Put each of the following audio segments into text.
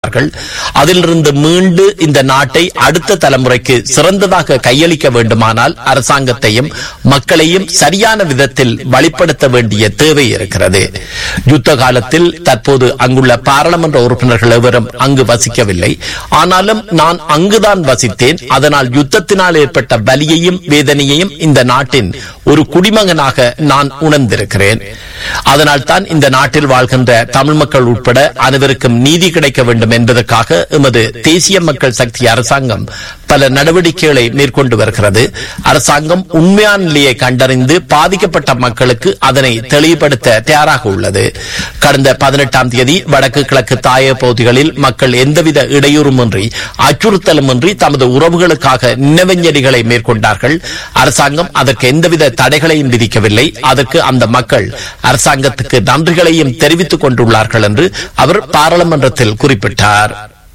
கொண்டுள்ளார்கள் அதிலிருந்து மீண்டு இந்த நாட்டை அடுத்த தலைமுறைக்கு சிறந்ததாக கையளிக்க வேண்டுமானால் அரசாங்கத்தையும் மக்களையும் சரியான விதத்தில் வழிப்படுத்த வேண்டிய தேவை இருக்கிறது யுத்த காலத்தில் தற்போது அங்குள்ள பாராளுமன்ற உறுப்பினர்கள் எவரும் அங்கு வசிக்கவில்லை ஆனாலும் நான் அங்குதான் வசித்தேன் அதனால் யுத்தத்தினால் ஏற்பட்ட வலியையும் வேதனையையும் இந்த நாட்டின் ஒரு குடிமகனாக நான் உணர்ந்திருக்கிறேன் அதனால் தான் இந்த நாட்டில் வாழ்கின்ற தமிழ் மக்கள் உட்பட அனைவருக்கும் நீதி கிடைக்க வேண்டும் என்பதற்காக எமது தேசிய மக்கள் சக்தி அரசாங்கம் பல நடவடிக்கைகளை மேற்கொண்டு வருகிறது அரசாங்கம் உண்மையான நிலையை கண்டறிந்து பாதிக்கப்பட்ட மக்களுக்கு அதனை தெளிவுபடுத்த தயாராக உள்ளது கடந்த பதினெட்டாம் தேதி வடக்கு கிழக்கு தாய பகுதிகளில் மக்கள் எந்தவித இடையூறுமின்றி அச்சுறுத்தலுமின்றி தமது உறவுகளுக்காக நினைவஞ்சலிகளை மேற்கொண்டார்கள் அரசாங்கம் அதற்கு எந்தவித தடைகளையும் விதிக்கவில்லை அதற்கு அந்த மக்கள் அரசாங்கத்துக்கு நன்றிகளையும் தெரிவித்துக் கொண்டுள்ளார்கள் என்று அவர் பாராளுமன்றத்தில் குறிப்பிட்டார்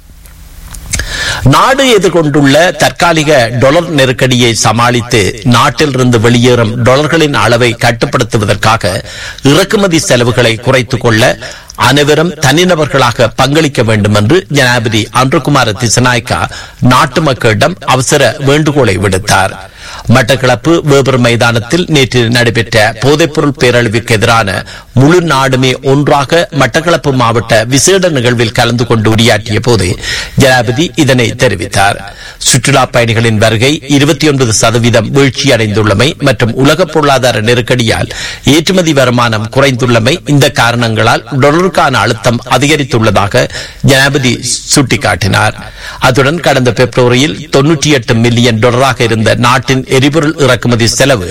நாடு எதிர்கொண்டுள்ள தற்காலிக டொலர் நெருக்கடியை சமாளித்து நாட்டிலிருந்து வெளியேறும் டொலர்களின் அளவை கட்டுப்படுத்துவதற்காக இறக்குமதி செலவுகளை குறைத்துக் கொள்ள அனைவரும் தனிநபர்களாக பங்களிக்க வேண்டும் என்று ஜனாதிபதி அன்றுகுமார திசநாயக்கா நாட்டு மக்களிடம் அவசர வேண்டுகோளை விடுத்தார் மட்டக்களப்பு வேபர் மைதானத்தில் நேற்று நடைபெற்ற போதைப்பொருள் பேரழிவுக்கு எதிரான முழு நாடுமே ஒன்றாக மட்டக்களப்பு மாவட்ட விசேட நிகழ்வில் கலந்து கொண்டு உரையாற்றிய போது ஜனாதிபதி இதனை தெரிவித்தார் சுற்றுலா பயணிகளின் வருகை இருபத்தி ஒன்பது சதவீதம் வீழ்ச்சியடைந்துள்ளமை மற்றும் உலக பொருளாதார நெருக்கடியால் ஏற்றுமதி வருமானம் குறைந்துள்ளமை இந்த காரணங்களால் டொலருக்கான அழுத்தம் அதிகரித்துள்ளதாக ஜனாதிபதி சுட்டிக்காட்டினார் அத்துடன் கடந்த பிப்ரவரியில் தொன்னூற்றி எட்டு மில்லியன் டாலராக இருந்த நாட்டின் எரிபொருள் இறக்குமதி செலவு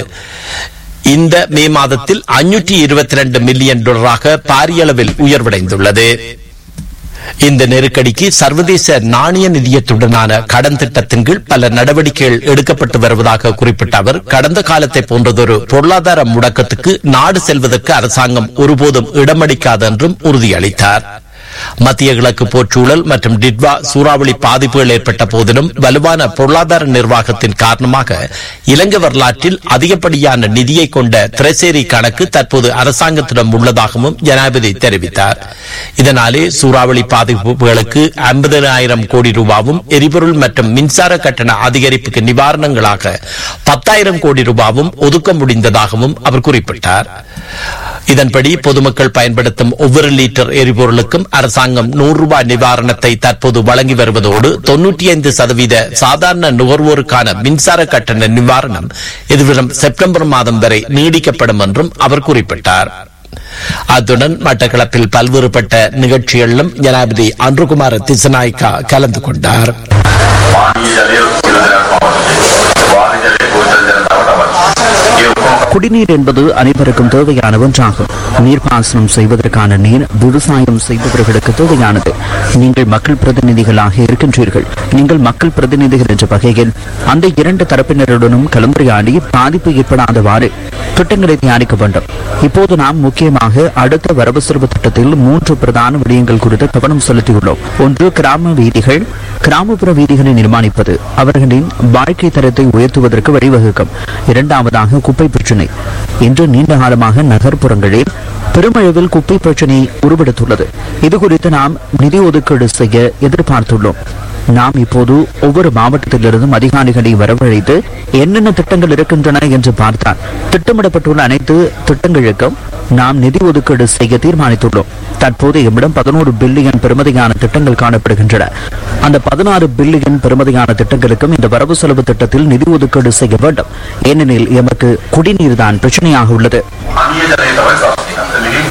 இந்த மே மாதத்தில் அஞ்சூற்றி இருபத்தி ரெண்டு மில்லியன் டாலராக பாரிய அளவில் உயர்வடைந்துள்ளது இந்த நெருக்கடிக்கு சர்வதேச நாணய நிதியத்துடனான கடன் திட்டத்தின் கீழ் பல நடவடிக்கைகள் எடுக்கப்பட்டு வருவதாக குறிப்பிட்ட அவர் கடந்த காலத்தை போன்றதொரு பொருளாதார முடக்கத்துக்கு நாடு செல்வதற்கு அரசாங்கம் ஒருபோதும் இடமளிக்காது என்றும் உறுதியளித்தார் மத்திய கிழக்கு போர்ச்சூழல் மற்றும் டிட்வா சூறாவளி பாதிப்புகள் ஏற்பட்ட போதிலும் வலுவான பொருளாதார நிர்வாகத்தின் காரணமாக இலங்கை வரலாற்றில் அதிகப்படியான நிதியை கொண்ட திரைசேரி கணக்கு தற்போது அரசாங்கத்திடம் உள்ளதாகவும் ஜனாதிபதி தெரிவித்தார் இதனாலே சூறாவளி பாதிப்புகளுக்கு ஐம்பதனாயிரம் கோடி ரூபாவும் எரிபொருள் மற்றும் மின்சார கட்டண அதிகரிப்புக்கு நிவாரணங்களாக பத்தாயிரம் கோடி ரூபாவும் ஒதுக்க முடிந்ததாகவும் அவர் குறிப்பிட்டார் இதன்படி பொதுமக்கள் பயன்படுத்தும் ஒவ்வொரு லிட்டர் எரிபொருளுக்கும் அரசாங்கம் நூறு ரூபாய் நிவாரணத்தை தற்போது வழங்கி வருவதோடு தொன்னூற்றி ஐந்து சதவீத சாதாரண நுகர்வோருக்கான மின்சார கட்டண நிவாரணம் எதிர்வரும் செப்டம்பர் மாதம் வரை நீடிக்கப்படும் என்றும் அவர் குறிப்பிட்டார் அத்துடன் மட்டக்களப்பில் பல்வேறுபட்ட நிகழ்ச்சிகளிலும் ஜனாதிபதி அன்றுகுமார திசநாய்க்கா கலந்து கொண்டார் පානීය ජලය සිරදයක් පවතින. වාහන ජලය ගෝචර ජනතාවට අවශ්‍යයි. ඒ ඔක්කොම குடிநீர் என்பது அனைவருக்கும் தேவையான ஒன்றாகும் நீர்ப்பாசனம் செய்வதற்கான நீர் விவசாயம் செய்பவர்களுக்கு தேவையானது நீங்கள் மக்கள் பிரதிநிதிகளாக இருக்கின்றீர்கள் நீங்கள் மக்கள் பிரதிநிதிகள் என்ற வகையில் அந்த இரண்டு தரப்பினருடனும் கலந்துரையாடி பாதிப்பு ஏற்படாதவாறு திட்டங்களை தயாரிக்க வேண்டும் இப்போது நாம் முக்கியமாக அடுத்த வரவு செலவு திட்டத்தில் மூன்று பிரதான விடயங்கள் குறித்து கவனம் செலுத்தியுள்ளோம் ஒன்று கிராம வீதிகள் கிராமப்புற வீதிகளை நிர்மாணிப்பது அவர்களின் வாழ்க்கை தரத்தை உயர்த்துவதற்கு வழிவகுக்கும் இரண்டாவதாக குப்பை பிரச்சினை இன்று நீண்ட காலமாக நகர்ப்புறங்களில் பெருமளவில் குப்பை பிரச்சினை உருவெடுத்துள்ளது இது குறித்து நாம் நிதி ஒதுக்கீடு செய்ய எதிர்பார்த்துள்ளோம் நாம் இப்போது ஒவ்வொரு மாவட்டத்திலிருந்தும் அதிகாரிகளை வரவழைத்து என்னென்ன திட்டங்கள் இருக்கின்றன என்று பார்த்தால் திட்டமிடப்பட்டுள்ள அனைத்து திட்டங்களுக்கும் நாம் நிதி ஒதுக்கீடு செய்ய தீர்மானித்துள்ளோம் தற்போது எம்மிடம் பதினோரு பில்லியன் பெறுமதியான திட்டங்கள் காணப்படுகின்றன அந்த பதினாறு பில்லியன் பெறுமதியான திட்டங்களுக்கும் இந்த வரவு செலவு திட்டத்தில் நிதி ஒதுக்கீடு செய்ய வேண்டும் ஏனெனில் எமக்கு குடிநீர் தான் பிரச்சனையாக உள்ளது පානීය ජලය තමයි ප්‍රශ්නේ. මෙහි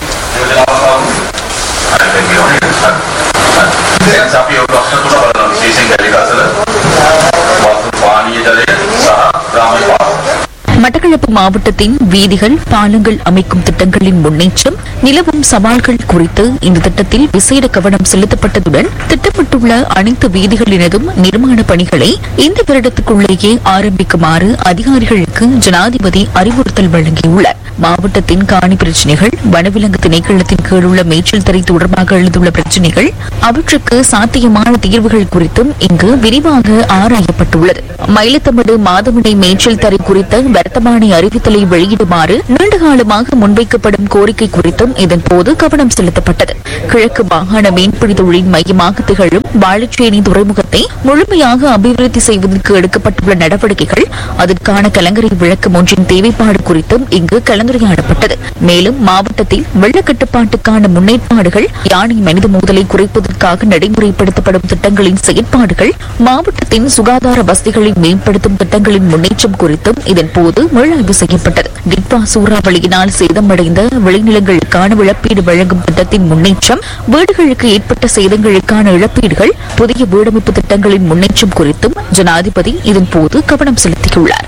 යෝජනාවක් අනිත් එක කියනවා. දැන් අපි ඔය ප්‍රශ්න තුන බලනවා විශේෂයෙන් ගැලිකසල වතු පානීය ජලය සහ ග්‍රාමීය පාලනය. மட்டக்களப்பு மாவட்டத்தின் வீதிகள் பாலங்கள் அமைக்கும் திட்டங்களின் முன்னேற்றம் நிலவும் சவால்கள் குறித்து இந்த திட்டத்தில் விசேட கவனம் செலுத்தப்பட்டதுடன் திட்டமிட்டுள்ள அனைத்து வீதிகளினதும் நிர்மாண பணிகளை இந்த வருடத்துக்குள்ளேயே ஆரம்பிக்குமாறு அதிகாரிகளுக்கு ஜனாதிபதி அறிவுறுத்தல் வழங்கியுள்ளார் மாவட்டத்தின் காணி பிரச்சினைகள் வனவிலங்கு திணைக்களத்தின் கீழ் உள்ள மேய்ச்சல் தரை தொடர்பாக எழுந்துள்ள பிரச்சினைகள் அவற்றுக்கு சாத்தியமான தீர்வுகள் குறித்தும் இங்கு விரிவாக ஆராயப்பட்டுள்ளது மயிலத்தமடு மாதவினை மேய்ச்சல் தரை குறித்த வர்த்தக வர்த்தமானி அறிவித்தலை வெளியிடுமாறு நீண்ட காலமாக முன்வைக்கப்படும் கோரிக்கை குறித்தும் இதன்போது கவனம் செலுத்தப்பட்டது கிழக்கு மாகாண மீன்பிடி தொழில் மையமாக திகழும் வாழைச்சேனி துறைமுகத்தை முழுமையாக அபிவிருத்தி செய்வதற்கு எடுக்கப்பட்டுள்ள நடவடிக்கைகள் அதற்கான கலங்கரை விளக்கம் ஒன்றின் தேவைப்பாடு குறித்தும் இங்கு கலந்துரையாடப்பட்டது மேலும் மாவட்டத்தில் வெள்ள கட்டுப்பாட்டுக்கான முன்னேற்பாடுகள் யானை மனித மோதலை குறைப்பதற்காக நடைமுறைப்படுத்தப்படும் திட்டங்களின் செயற்பாடுகள் மாவட்டத்தின் சுகாதார வசதிகளை மேம்படுத்தும் திட்டங்களின் முன்னேற்றம் குறித்தும் இதன்போது மீளாய்வு செய்யப்பட்டது டிட்வா சூறாவளியினால் சேதமடைந்த விளைநிலங்களுக்கான இழப்பீடு வழங்கும் திட்டத்தின் முன்னேற்றம் வீடுகளுக்கு ஏற்பட்ட சேதங்களுக்கான இழப்பீடுகள் புதிய வீடமைப்பு திட்டங்களின் முன்னேற்றம் குறித்தும் ஜனாதிபதி இதன்போது கவனம் செலுத்தியுள்ளார்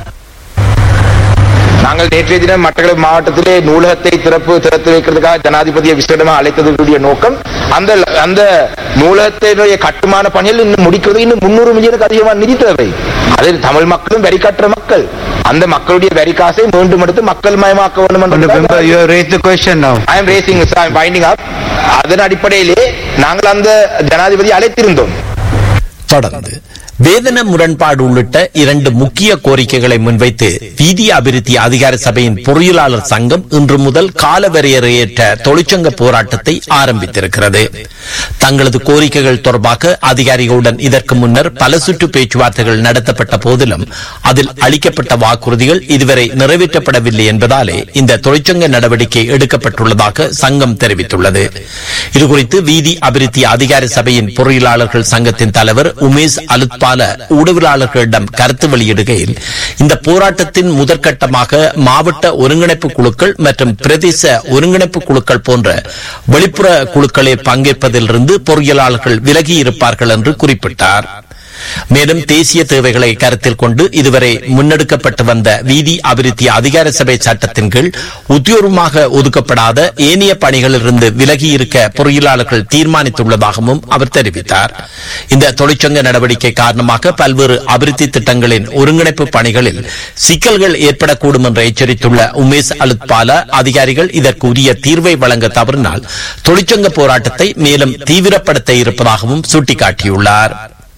நாங்கள் நேற்றைய தினம் மட்டக்களப்பு மாவட்டத்திலே நூலகத்தை திறப்பு திறத்து வைக்கிறதுக்காக ஜனாதிபதியை விசேடமாக அழைத்ததுடைய நோக்கம் அந்த அந்த நூலகத்தினுடைய கட்டுமான பணிகள் இன்னும் முடிக்கிறது இன்னும் முன்னூறு மில்லியனுக்கு அதிகமான நிதி தேவை அதில் தமிழ் மக்களும் வரி கட்டுற மக்கள் அந்த மக்களுடைய வரி காசை மீண்டும் எடுத்து மக்கள் மயமாக்க வேண்டும் Honorable member, you என்று have raised the question now. I M racing I M winding up அதன் அடிப்படையிலே நாங்கள் அந்த ஜனாதிபதி அழைத்திருந்தோம் தொடர்ந்து வேதன முரண்பாடு உள்ளிட்ட இரண்டு முக்கிய கோரிக்கைகளை முன்வைத்து வீதி அபிவிருத்தி அதிகார சபையின் பொறியியலாளர் சங்கம் இன்று முதல் காலவரையறையற்ற தொழிற்சங்க போராட்டத்தை ஆரம்பித்திருக்கிறது தங்களது கோரிக்கைகள் தொடர்பாக அதிகாரிகளுடன் இதற்கு முன்னர் பல சுற்று பேச்சுவார்த்தைகள் நடத்தப்பட்ட போதிலும் அதில் அளிக்கப்பட்ட வாக்குறுதிகள் இதுவரை நிறைவேற்றப்படவில்லை என்பதாலே இந்த தொழிற்சங்க நடவடிக்கை எடுக்கப்பட்டுள்ளதாக சங்கம் தெரிவித்துள்ளது இதுகுறித்து வீதி அபிவிருத்தி அதிகார சபையின் பொறியியலாளர்கள் சங்கத்தின் தலைவர் உமேஷ் அலுத்பால ஊடகவியலாளர்களிடம் கருத்து வெளியிடுகையில் இந்த போராட்டத்தின் முதற்கட்டமாக மாவட்ட ஒருங்கிணைப்பு குழுக்கள் மற்றும் பிரதேச ஒருங்கிணைப்பு குழுக்கள் போன்ற வெளிப்புற குழுக்களில் பங்கேற்பதிலிருந்து பொறியியலாளர்கள் விலகி இருப்பார்கள் என்று குறிப்பிட்டார் மேலும் தேசிய தேவைகளை கருத்தில் கொண்டு இதுவரை முன்னெடுக்கப்பட்டு வந்த வீதி அபிவிருத்தி அதிகார சபை சட்டத்தின் கீழ் உத்தியோகமாக ஒதுக்கப்படாத ஏனைய பணிகளிலிருந்து விலகி இருக்க பொறியியலாளர்கள் தீர்மானித்துள்ளதாகவும் அவர் தெரிவித்தார் இந்த தொழிற்சங்க நடவடிக்கை காரணமாக பல்வேறு அபிவிருத்தி திட்டங்களின் ஒருங்கிணைப்பு பணிகளில் சிக்கல்கள் ஏற்படக்கூடும் என்று எச்சரித்துள்ள உமேஷ் அலுத்பால அதிகாரிகள் இதற்கு உரிய தீர்வை வழங்க தவறினால் தொழிற்சங்க போராட்டத்தை மேலும் தீவிரப்படுத்த இருப்பதாகவும் சுட்டிக்காட்டியுள்ளார்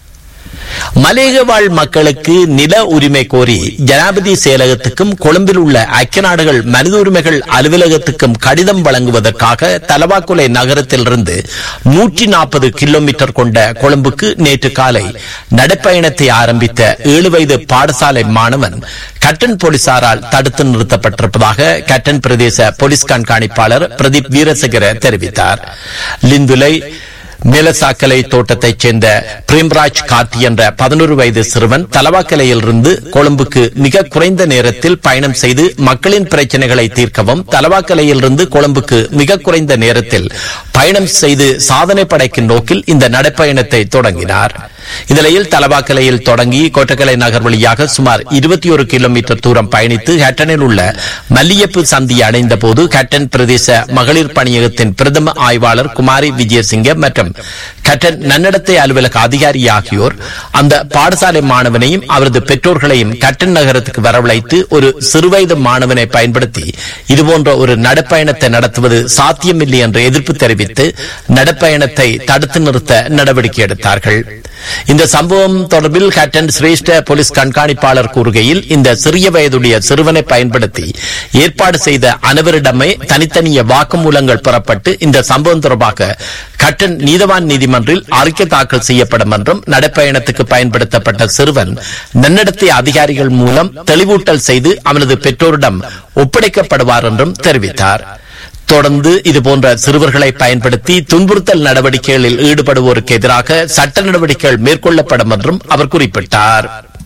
மலேக வாழ் மக்களுக்கு நில உரிமை கோரி ஜனாபதி செயலகத்துக்கும் கொழும்பில் உள்ள ஐக்கிய நாடுகள் மனித உரிமைகள் அலுவலகத்துக்கும் கடிதம் வழங்குவதற்காக தலவாக்குலை நகரத்திலிருந்து நூற்றி நாற்பது கிலோமீட்டர் கொண்ட கொழும்புக்கு நேற்று காலை நடைப்பயணத்தை ஆரம்பித்த ஏழு வயது பாடசாலை மாணவன் கட்டன் போலீசாரால் தடுத்து நிறுத்தப்பட்டிருப்பதாக கட்டன் பிரதேச போலீஸ் கண்காணிப்பாளர் பிரதீப் வீரசேகர தெரிவித்தார் லிந்துலை மேலசாக்கலை தோட்டத்தைச் சேர்ந்த பிரேம்ராஜ் கார்த்தி என்ற பதினோரு வயது சிறுவன் தலவாக்கலையிலிருந்து கொழும்புக்கு மிக குறைந்த நேரத்தில் பயணம் செய்து மக்களின் பிரச்சனைகளை தீர்க்கவும் தலவாக்கலையிலிருந்து கொழும்புக்கு மிக குறைந்த நேரத்தில் பயணம் செய்து சாதனை படைக்கும் நோக்கில் இந்த நடைப்பயணத்தை தொடங்கினார் இந்நிலையில் தலவாக்கலையில் தொடங்கி கோட்டக்கலை நகர் வழியாக சுமார் இருபத்தி ஒரு கிலோமீட்டர் தூரம் பயணித்து ஹட்டனில் உள்ள மல்லியப்பு சந்தி அடைந்த போது ஹட்டன் பிரதேச மகளிர் பணியகத்தின் பிரதம ஆய்வாளர் குமாரி விஜயசிங்க மற்றும் கட்டன் நன்னடத்தை அலுவலக அதிகாரி ஆகியோர் அந்த பாடசாலை மாணவனையும் அவரது பெற்றோர்களையும் கட்டன் நகரத்துக்கு வரவழைத்து ஒரு சிறுவயது மாணவனை பயன்படுத்தி இதுபோன்ற ஒரு நடப்பயணத்தை நடத்துவது சாத்தியமில்லை என்று எதிர்ப்பு தெரிவித்து நடப்பயணத்தை தடுத்து நிறுத்த நடவடிக்கை எடுத்தார்கள் இந்த சம்பவம் தொடர்பில் கேப்டன் சிரேஷ்ட போலீஸ் கண்காணிப்பாளர் கூறுகையில் இந்த சிறிய வயதுடைய சிறுவனை பயன்படுத்தி ஏற்பாடு செய்த அனைவரிடமே தனித்தனிய வாக்குமூலங்கள் பெறப்பட்டு இந்த சம்பவம் தொடர்பாக கட்டன் நீதவான் நீதிமன்றில் அறிக்கை தாக்கல் செய்யப்படும் என்றும் நடைப்பயணத்துக்கு பயன்படுத்தப்பட்ட சிறுவன் நன்னடத்தை அதிகாரிகள் மூலம் தெளிவூட்டல் செய்து அவனது பெற்றோரிடம் ஒப்படைக்கப்படுவார் என்றும் தெரிவித்தார் தொடர்ந்து இதுபோன்ற சிறுவர்களை பயன்படுத்தி துன்புறுத்தல் நடவடிக்கைகளில் ஈடுபடுவோருக்கு எதிராக சட்ட நடவடிக்கைகள் மேற்கொள்ளப்படும் என்றும் அவர் குறிப்பிட்டார்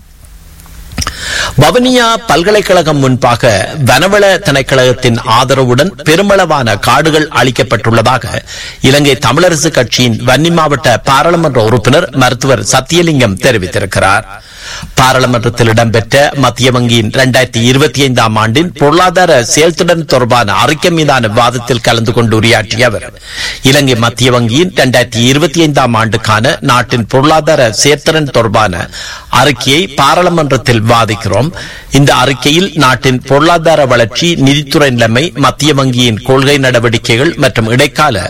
வவுனியா பல்கலைக்கழகம் முன்பாக வனவள திணைக்களகத்தின் ஆதரவுடன் பெருமளவான காடுகள் அளிக்கப்பட்டுள்ளதாக இலங்கை தமிழரசு கட்சியின் வன்னி மாவட்ட பாராளுமன்ற உறுப்பினர் மருத்துவர் சத்தியலிங்கம் தெரிவித்திருக்கிறார் பாராளுமன்றத்தில் இடம்பெற்ற மத்திய வங்கியின் இரண்டாயிரத்தி இருபத்தி ஐந்தாம் ஆண்டின் பொருளாதார செயல்திறன் தொடர்பான அறிக்கை மீதான விவாதத்தில் கலந்து கொண்டு உரையாற்றிய அவர் இலங்கை மத்திய வங்கியின் இரண்டாயிரத்தி இருபத்தி ஐந்தாம் ஆண்டுக்கான நாட்டின் பொருளாதார செயற்திறன் தொடர்பான அறிக்கையை பாராளுமன்றத்தில் வாதிக்கிறோம் இந்த அறிக்கையில் நாட்டின் பொருளாதார வளர்ச்சி நிதித்துறை நிலைமை மத்திய வங்கியின் கொள்கை நடவடிக்கைகள் மற்றும் இடைக்கால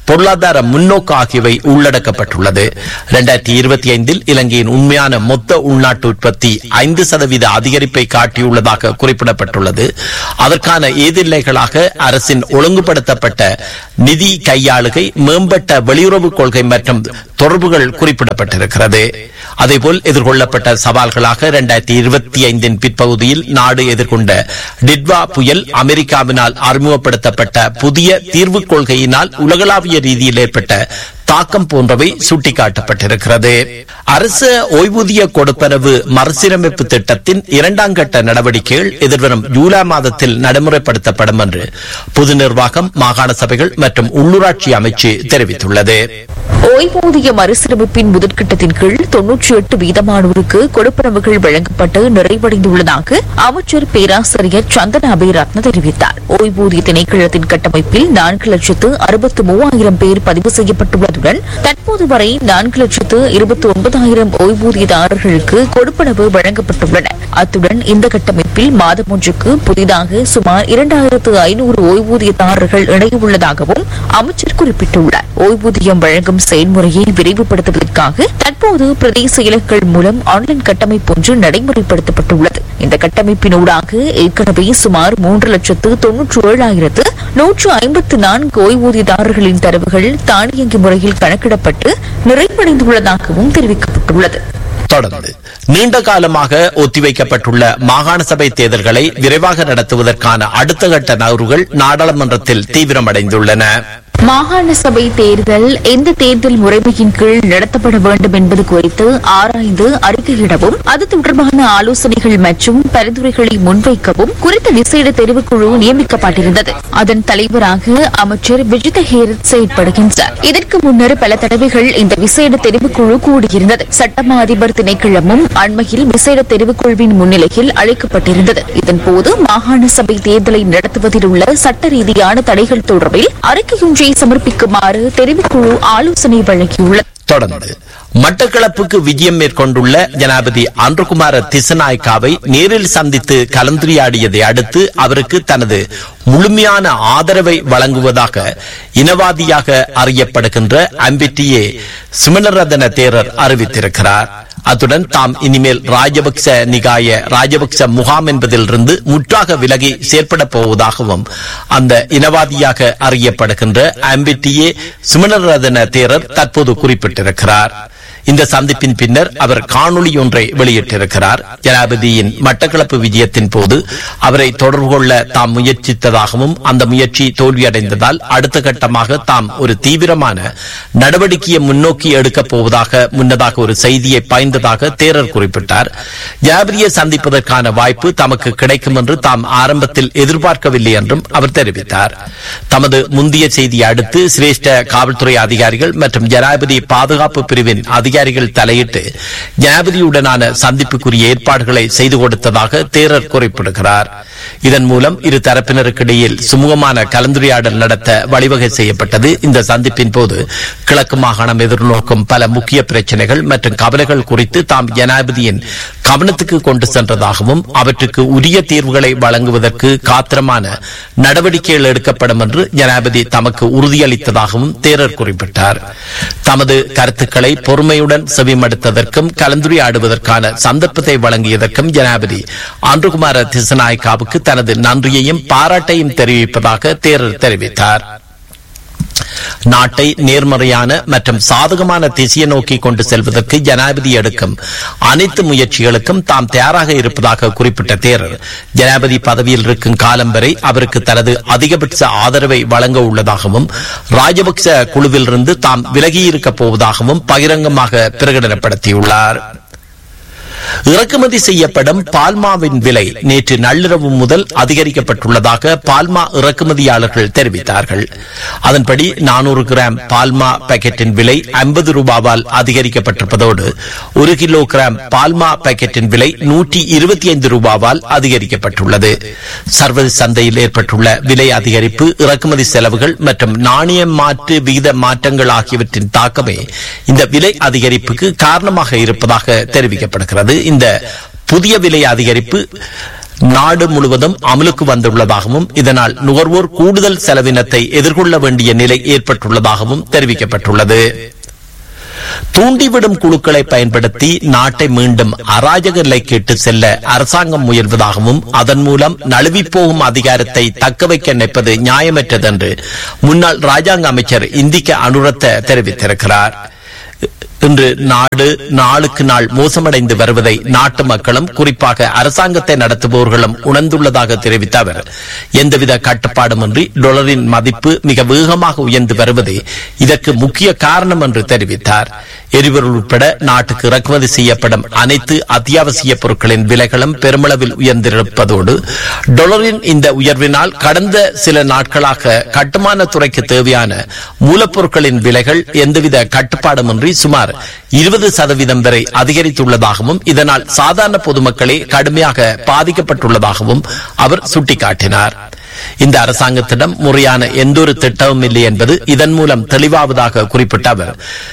பொருளாதார முன்னோக்கு ஆகியவை உள்ளடக்கப்பட்டுள்ளது இரண்டாயிரத்தி இருபத்தி ஐந்தில் இலங்கையின் உண்மையான மொத்த உள்நாட்டு உற்பத்தி ஐந்து சதவீத அதிகரிப்பை காட்டியுள்ளதாக குறிப்பிடப்பட்டுள்ளது அதற்கான எதிர்நிலைகளாக அரசின் ஒழுங்குபடுத்தப்பட்ட நிதி கையாளுகை மேம்பட்ட வெளியுறவு கொள்கை மற்றும் தொடர்புகள் குறிப்பிடப்பட்டிருக்கிறது அதேபோல் எதிர்கொள்ளப்பட்ட சவால்களாக இரண்டாயிரத்தி இருபத்தி ஐந்தின் பிற்பகுதியில் நாடு எதிர்கொண்ட டிட்வா புயல் அமெரிக்காவினால் அறிமுகப்படுத்தப்பட்ட புதிய தீர்வுக் கொள்கையினால் உலகளாவிய ரீதியில் ஏற்பட்ட தாக்கம் போன்றவை சுட்டிக்காட்டப்பட்டிருக்கிறது அரசு ஓய்வூதிய கொடுப்பனவு மறுசீரமைப்பு திட்டத்தின் இரண்டாம் கட்ட நடவடிக்கைகள் எதிர்வரும் ஜூலை மாதத்தில் நடைமுறைப்படுத்தப்படும் என்று பொது நிர்வாகம் மாகாண சபைகள் மற்றும் உள்ளூராட்சி அமைச்சு தெரிவித்துள்ளது ஓய்வூதிய மறுசீரமைப்பின் முதற்கட்டத்தின் கீழ் தொன்னூற்றி எட்டு வீதமானோருக்கு கொடுப்பனவுகள் வழங்கப்பட்டு நிறைவடைந்துள்ளதாக அமைச்சர் பேராசிரியர் சந்தன அபேரத்ன தெரிவித்தார் ஓய்வூதிய திணைக்களத்தின் கட்டமைப்பில் நான்கு லட்சத்து அறுபத்து மூவாயிரம் பேர் பதிவு செய்யப்பட்டுள்ளதுடன் தற்போது வரை நான்கு லட்சத்து இருபத்தி ஒன்பதாயிரம் ஓய்வூதியதாரர்களுக்கு கொடுப்பனவு வழங்கப்பட்டுள்ளன அத்துடன் இந்த கட்டமைப்பில் மாதம் ஒன்றுக்கு புதிதாக சுமார் இரண்டாயிரத்து ஐநூறு ஓய்வூதியதாரர்கள் இணையவுள்ளதாகவும் அமைச்சர் குறிப்பிட்டுள்ளார் ஓய்வூதியம் வழங்கும் செயல்முறையை விரைவுபடுத்துவதற்காக தற்போது பிரதேச இலக்குகள் மூலம் ஆன்லைன் கட்டமைப்பு ஒன்று நடைமுறைப்படுத்தப்பட்டுள்ளது இந்த கட்டமைப்பினூடாக ஏற்கனவே சுமார் மூன்று லட்சத்து தொன்னூற்று ஏழாயிரத்து நூற்று ஐம்பத்து நான்கு ஓய்வூதியதாரர்களின் தரவுகள் தானியங்கி முறையில் கணக்கிடப்பட்டு நிறைவடைந்துள்ளதாகவும் தெரிவிக்கப்பட்டுள்ளது தொடர்ந்து நீண்ட காலமாக ஒத்திவைக்கப்பட்டுள்ள மாகாண சபை தேர்தல்களை விரைவாக நடத்துவதற்கான அடுத்த கட்ட நகர்வுகள் நாடாளுமன்றத்தில் தீவிரமடைந்துள்ளன மாகாண சபை தேர்தல் எந்த தேர்தல் முறைமையின் கீழ் நடத்தப்பட வேண்டும் என்பது குறித்து ஆராய்ந்து அறிக்கையிடவும் அது தொடர்பான ஆலோசனைகள் மற்றும் பரிந்துரைகளை முன்வைக்கவும் குறித்த விசேட தெரிவுக்குழு நியமிக்கப்பட்டிருந்தது அதன் தலைவராக அமைச்சர் விஜித ஹேரத் செயற்படுகின்றார் இதற்கு முன்னர் பல தடவைகள் இந்த விசேட தெரிவுக்குழு கூடியிருந்தது சட்டமா அதிபர் திணைக்களமும் அண்மையில் விசேட தெரிவுக்குழுவின் முன்னிலையில் அழைக்கப்பட்டிருந்தது இதன்போது மாகாண சபை தேர்தலை நடத்துவதில் உள்ள சட்ட ரீதியான தடைகள் தொடர்பில் அறிக்கையொன்றை சமர்ப்பிக்குமாறு தெரிவுக்குழு ஆலோசனை வழங்கியுள்ளது தொடர்ந்து மட்டக்களப்புக்கு விஜயம் மேற்கொண்டுள்ள ஜனாபதி அன்றுகுமார திசநாயக்காவை நேரில் சந்தித்து கலந்துரையாடியதை அடுத்து அவருக்கு தனது முழுமையான ஆதரவை வழங்குவதாக இனவாதியாக அறியப்படுகின்ற அம்பிட்டியே சுமனரதன தேரர் அறிவித்திருக்கிறார் அத்துடன் தாம் இனிமேல் ராஜபக்ச நிகாய ராஜபக்ச முகாம் என்பதிலிருந்து முற்றாக விலகி செயற்பட போவதாகவும் அந்த இனவாதியாக அறியப்படுகின்ற அம்பிட்டியே சுமனரதன தேரர் தற்போது குறிப்பிட்டிருக்கிறார் இந்த சந்திப்பின் பின்னர் அவர் காணொளி ஒன்றை வெளியிட்டிருக்கிறார் ஜனாபதியின் மட்டக்களப்பு விஜயத்தின் போது அவரை தொடர்பு கொள்ள தாம் முயற்சித்ததாகவும் அந்த முயற்சி தோல்வியடைந்ததால் அடுத்த கட்டமாக தாம் ஒரு தீவிரமான நடவடிக்கையை முன்னோக்கி எடுக்கப் போவதாக முன்னதாக ஒரு செய்தியை பாய்ந்ததாக தேரர் குறிப்பிட்டார் ஜனாபதியை சந்திப்பதற்கான வாய்ப்பு தமக்கு கிடைக்கும் என்று தாம் ஆரம்பத்தில் எதிர்பார்க்கவில்லை என்றும் அவர் தெரிவித்தார் தமது முந்தைய செய்தியை அடுத்து சிரேஷ்ட காவல்துறை அதிகாரிகள் மற்றும் ஜனாதிபதி பாதுகாப்பு பிரிவின் அதிகாரிகள் தலையிட்டு ஜனாதிபதியுடனான சந்திப்புக்குரிய ஏற்பாடுகளை செய்து கொடுத்ததாக தேரர் குறிப்பிடுகிறார் இதன் மூலம் இரு தரப்பினருக்கிடையில் சுமூகமான கலந்துரையாடல் நடத்த வழிவகை செய்யப்பட்டது இந்த சந்திப்பின் போது கிழக்கு மாகாணம் எதிர்நோக்கும் பல முக்கிய பிரச்சனைகள் மற்றும் கவலைகள் குறித்து தாம் ஜனாதிபதியின் கவனத்துக்கு கொண்டு சென்றதாகவும் அவற்றுக்கு உரிய தீர்வுகளை வழங்குவதற்கு காத்திரமான நடவடிக்கைகள் எடுக்கப்படும் என்று ஜனாதிபதி தமக்கு உறுதியளித்ததாகவும் தேரர் குறிப்பிட்டார் தமது கருத்துக்களை பொறுமையுடன் செவிமடுத்ததற்கும் கலந்துரையாடுவதற்கான சந்தர்ப்பத்தை வழங்கியதற்கும் ஜனாதிபதி ஆண்டுகுமார திசநாயக்காவுக்கு தனது நன்றியையும் பாராட்டையும் தெரிவிப்பதாக தேரர் தெரிவித்தார் நாட்டை நேர்மறையான மற்றும் சாதகமான திசையை நோக்கி கொண்டு செல்வதற்கு ஜனாதிபதி எடுக்கும் அனைத்து முயற்சிகளுக்கும் தாம் தயாராக இருப்பதாக குறிப்பிட்ட தேரர் ஜனாதிபதி பதவியில் இருக்கும் காலம் வரை அவருக்கு தனது அதிகபட்ச ஆதரவை வழங்க உள்ளதாகவும் ராஜபக்ச குழுவிலிருந்து தாம் விலகியிருக்கப் போவதாகவும் பகிரங்கமாக பிரகடனப்படுத்தியுள்ளார் இறக்குமதி செய்யப்படும் பால்மாவின் விலை நேற்று நள்ளிரவு முதல் அதிகரிக்கப்பட்டுள்ளதாக பால்மா இறக்குமதியாளர்கள் தெரிவித்தார்கள் அதன்படி நானூறு கிராம் பால்மா பாக்கெட்டின் விலை ஐம்பது ரூபாவால் அதிகரிக்கப்பட்டிருப்பதோடு ஒரு கிலோ கிராம் பால்மா பாக்கெட்டின் விலை நூற்றி இருபத்தி ஐந்து ரூபாவால் அதிகரிக்கப்பட்டுள்ளது சர்வதேச சந்தையில் ஏற்பட்டுள்ள விலை அதிகரிப்பு இறக்குமதி செலவுகள் மற்றும் நாணய மாற்று விகித மாற்றங்கள் ஆகியவற்றின் தாக்கமே இந்த விலை அதிகரிப்புக்கு காரணமாக இருப்பதாக தெரிவிக்கப்படுகிறது இந்த புதிய விலை அதிகரிப்பு நாடு முழுவதும் அமலுக்கு வந்துள்ளதாகவும் இதனால் நுகர்வோர் கூடுதல் செலவினத்தை எதிர்கொள்ள வேண்டிய நிலை ஏற்பட்டுள்ளதாகவும் தெரிவிக்கப்பட்டுள்ளது தூண்டிவிடும் குழுக்களை பயன்படுத்தி நாட்டை மீண்டும் அராஜக நிலைக்கு இட்டு செல்ல அரசாங்கம் முயல்வதாகவும் அதன் மூலம் நழுவிப் போகும் அதிகாரத்தை தக்க வைக்க நினைப்பது நியாயமற்றது என்று முன்னாள் ராஜாங்க அமைச்சர் இந்திக்க அனுரத்த தெரிவித்திருக்கிறார் இன்று நாடு நாளுக்கு நாள் மோசமடைந்து வருவதை நாட்டு மக்களும் குறிப்பாக அரசாங்கத்தை நடத்துபவர்களும் உணர்ந்துள்ளதாக தெரிவித்த அவர் எந்தவித கட்டுப்பாடுமின்றி டாலரின் மதிப்பு மிக வேகமாக உயர்ந்து வருவதே இதற்கு முக்கிய காரணம் என்று தெரிவித்தார் எரிபொருள் உட்பட நாட்டுக்கு இறக்குமதி செய்யப்படும் அனைத்து அத்தியாவசிய பொருட்களின் விலைகளும் பெருமளவில் உயர்ந்திருப்பதோடு டாலரின் இந்த உயர்வினால் கடந்த சில நாட்களாக கட்டுமான துறைக்கு தேவையான மூலப்பொருட்களின் விலைகள் எந்தவித கட்டுப்பாடுமின்றி சுமார் இருபது சதவீதம் வரை அதிகரித்துள்ளதாகவும் இதனால் சாதாரண பொதுமக்களே கடுமையாக பாதிக்கப்பட்டுள்ளதாகவும் அவர் சுட்டிக்காட்டினார் இந்த அரசாங்கத்திடம் முறையான எந்தொரு திட்டமும் இல்லை என்பது இதன் மூலம் தெளிவாவதாக குறிப்பிட்ட அவர்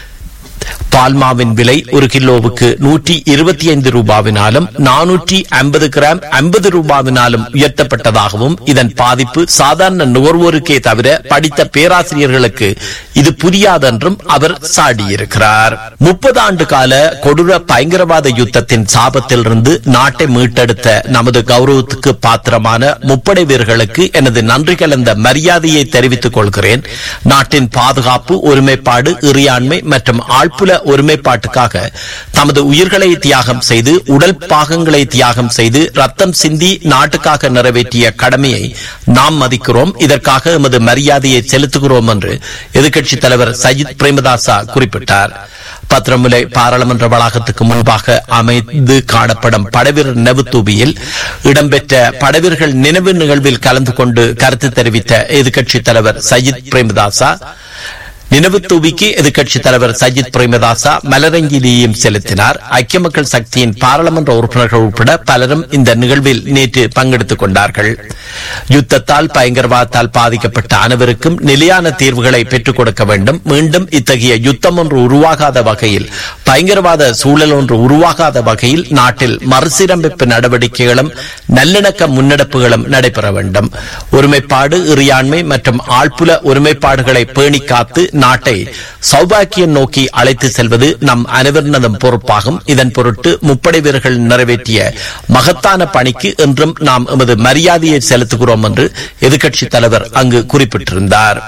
பால்மாவின் விலை ஒரு கிலோவுக்கு நூற்றி இருபத்தி ஐந்து ரூபாவினாலும் நானூற்றி ஐம்பது கிராம் ஐம்பது ரூபாவினாலும் உயர்த்தப்பட்டதாகவும் இதன் பாதிப்பு சாதாரண நுகர்வோருக்கே தவிர படித்த பேராசிரியர்களுக்கு இது புரியாதென்றும் அவர் சாடியிருக்கிறார் முப்பது ஆண்டு கால கொடூர பயங்கரவாத யுத்தத்தின் சாபத்திலிருந்து நாட்டை மீட்டெடுத்த நமது கௌரவத்துக்கு பாத்திரமான முப்படை வீரர்களுக்கு எனது நன்றி கலந்த மரியாதையை தெரிவித்துக் கொள்கிறேன் நாட்டின் பாதுகாப்பு ஒருமைப்பாடு இறையாண்மை மற்றும் ஆழ்புல ஒருமைப்பாட்டுக்காக தமது உயிர்களை தியாகம் செய்து உடல் பாகங்களை தியாகம் செய்து ரத்தம் சிந்தி நாட்டுக்காக நிறைவேற்றிய கடமையை நாம் மதிக்கிறோம் இதற்காக எமது மரியாதையை செலுத்துகிறோம் என்று எதிர்க்கட்சித் தலைவர் சஜித் பிரேமதாசா குறிப்பிட்டார் பத்திரமுலை பாராளுமன்ற வளாகத்துக்கு முன்பாக அமைந்து காணப்படும் படவீரர் நினைவு தூபியில் இடம்பெற்ற படவீரர்கள் நினைவு நிகழ்வில் கலந்து கொண்டு கருத்து தெரிவித்த எதிர்க்கட்சித் தலைவர் சஜித் பிரேமதாசா நினைவு தூவிக்கு எதிர்க்கட்சித் தலைவர் சஜித் பிரேமதாசா மலரங்கிலேயும் செலுத்தினார் ஐக்கிய மக்கள் சக்தியின் பாராளுமன்ற உறுப்பினர்கள் உட்பட பலரும் இந்த நிகழ்வில் நேற்று பங்கெடுத்துக் கொண்டார்கள் யுத்தத்தால் பயங்கரவாதத்தால் பாதிக்கப்பட்ட அனைவருக்கும் நிலையான தீர்வுகளை பெற்றுக் கொடுக்க வேண்டும் மீண்டும் இத்தகைய யுத்தம் ஒன்று உருவாகாத வகையில் பயங்கரவாத சூழல் ஒன்று உருவாகாத வகையில் நாட்டில் மறுசீரமைப்பு நடவடிக்கைகளும் நல்லிணக்க முன்னெடுப்புகளும் நடைபெற வேண்டும் ஒருமைப்பாடு இறையாண்மை மற்றும் ஆழ்புல ஒருமைப்பாடுகளை பேணி காத்து நாட்டை சௌபாக்கியம் நோக்கி அழைத்து செல்வது நம் அனைவரினதும் பொறுப்பாகும் இதன் பொருட்டு முப்படை வீரர்கள் நிறைவேற்றிய மகத்தான பணிக்கு என்றும் நாம் எமது மரியாதையை செலுத்துகிறோம் என்று எதிர்க்கட்சித் தலைவர் அங்கு குறிப்பிட்டிருந்தார்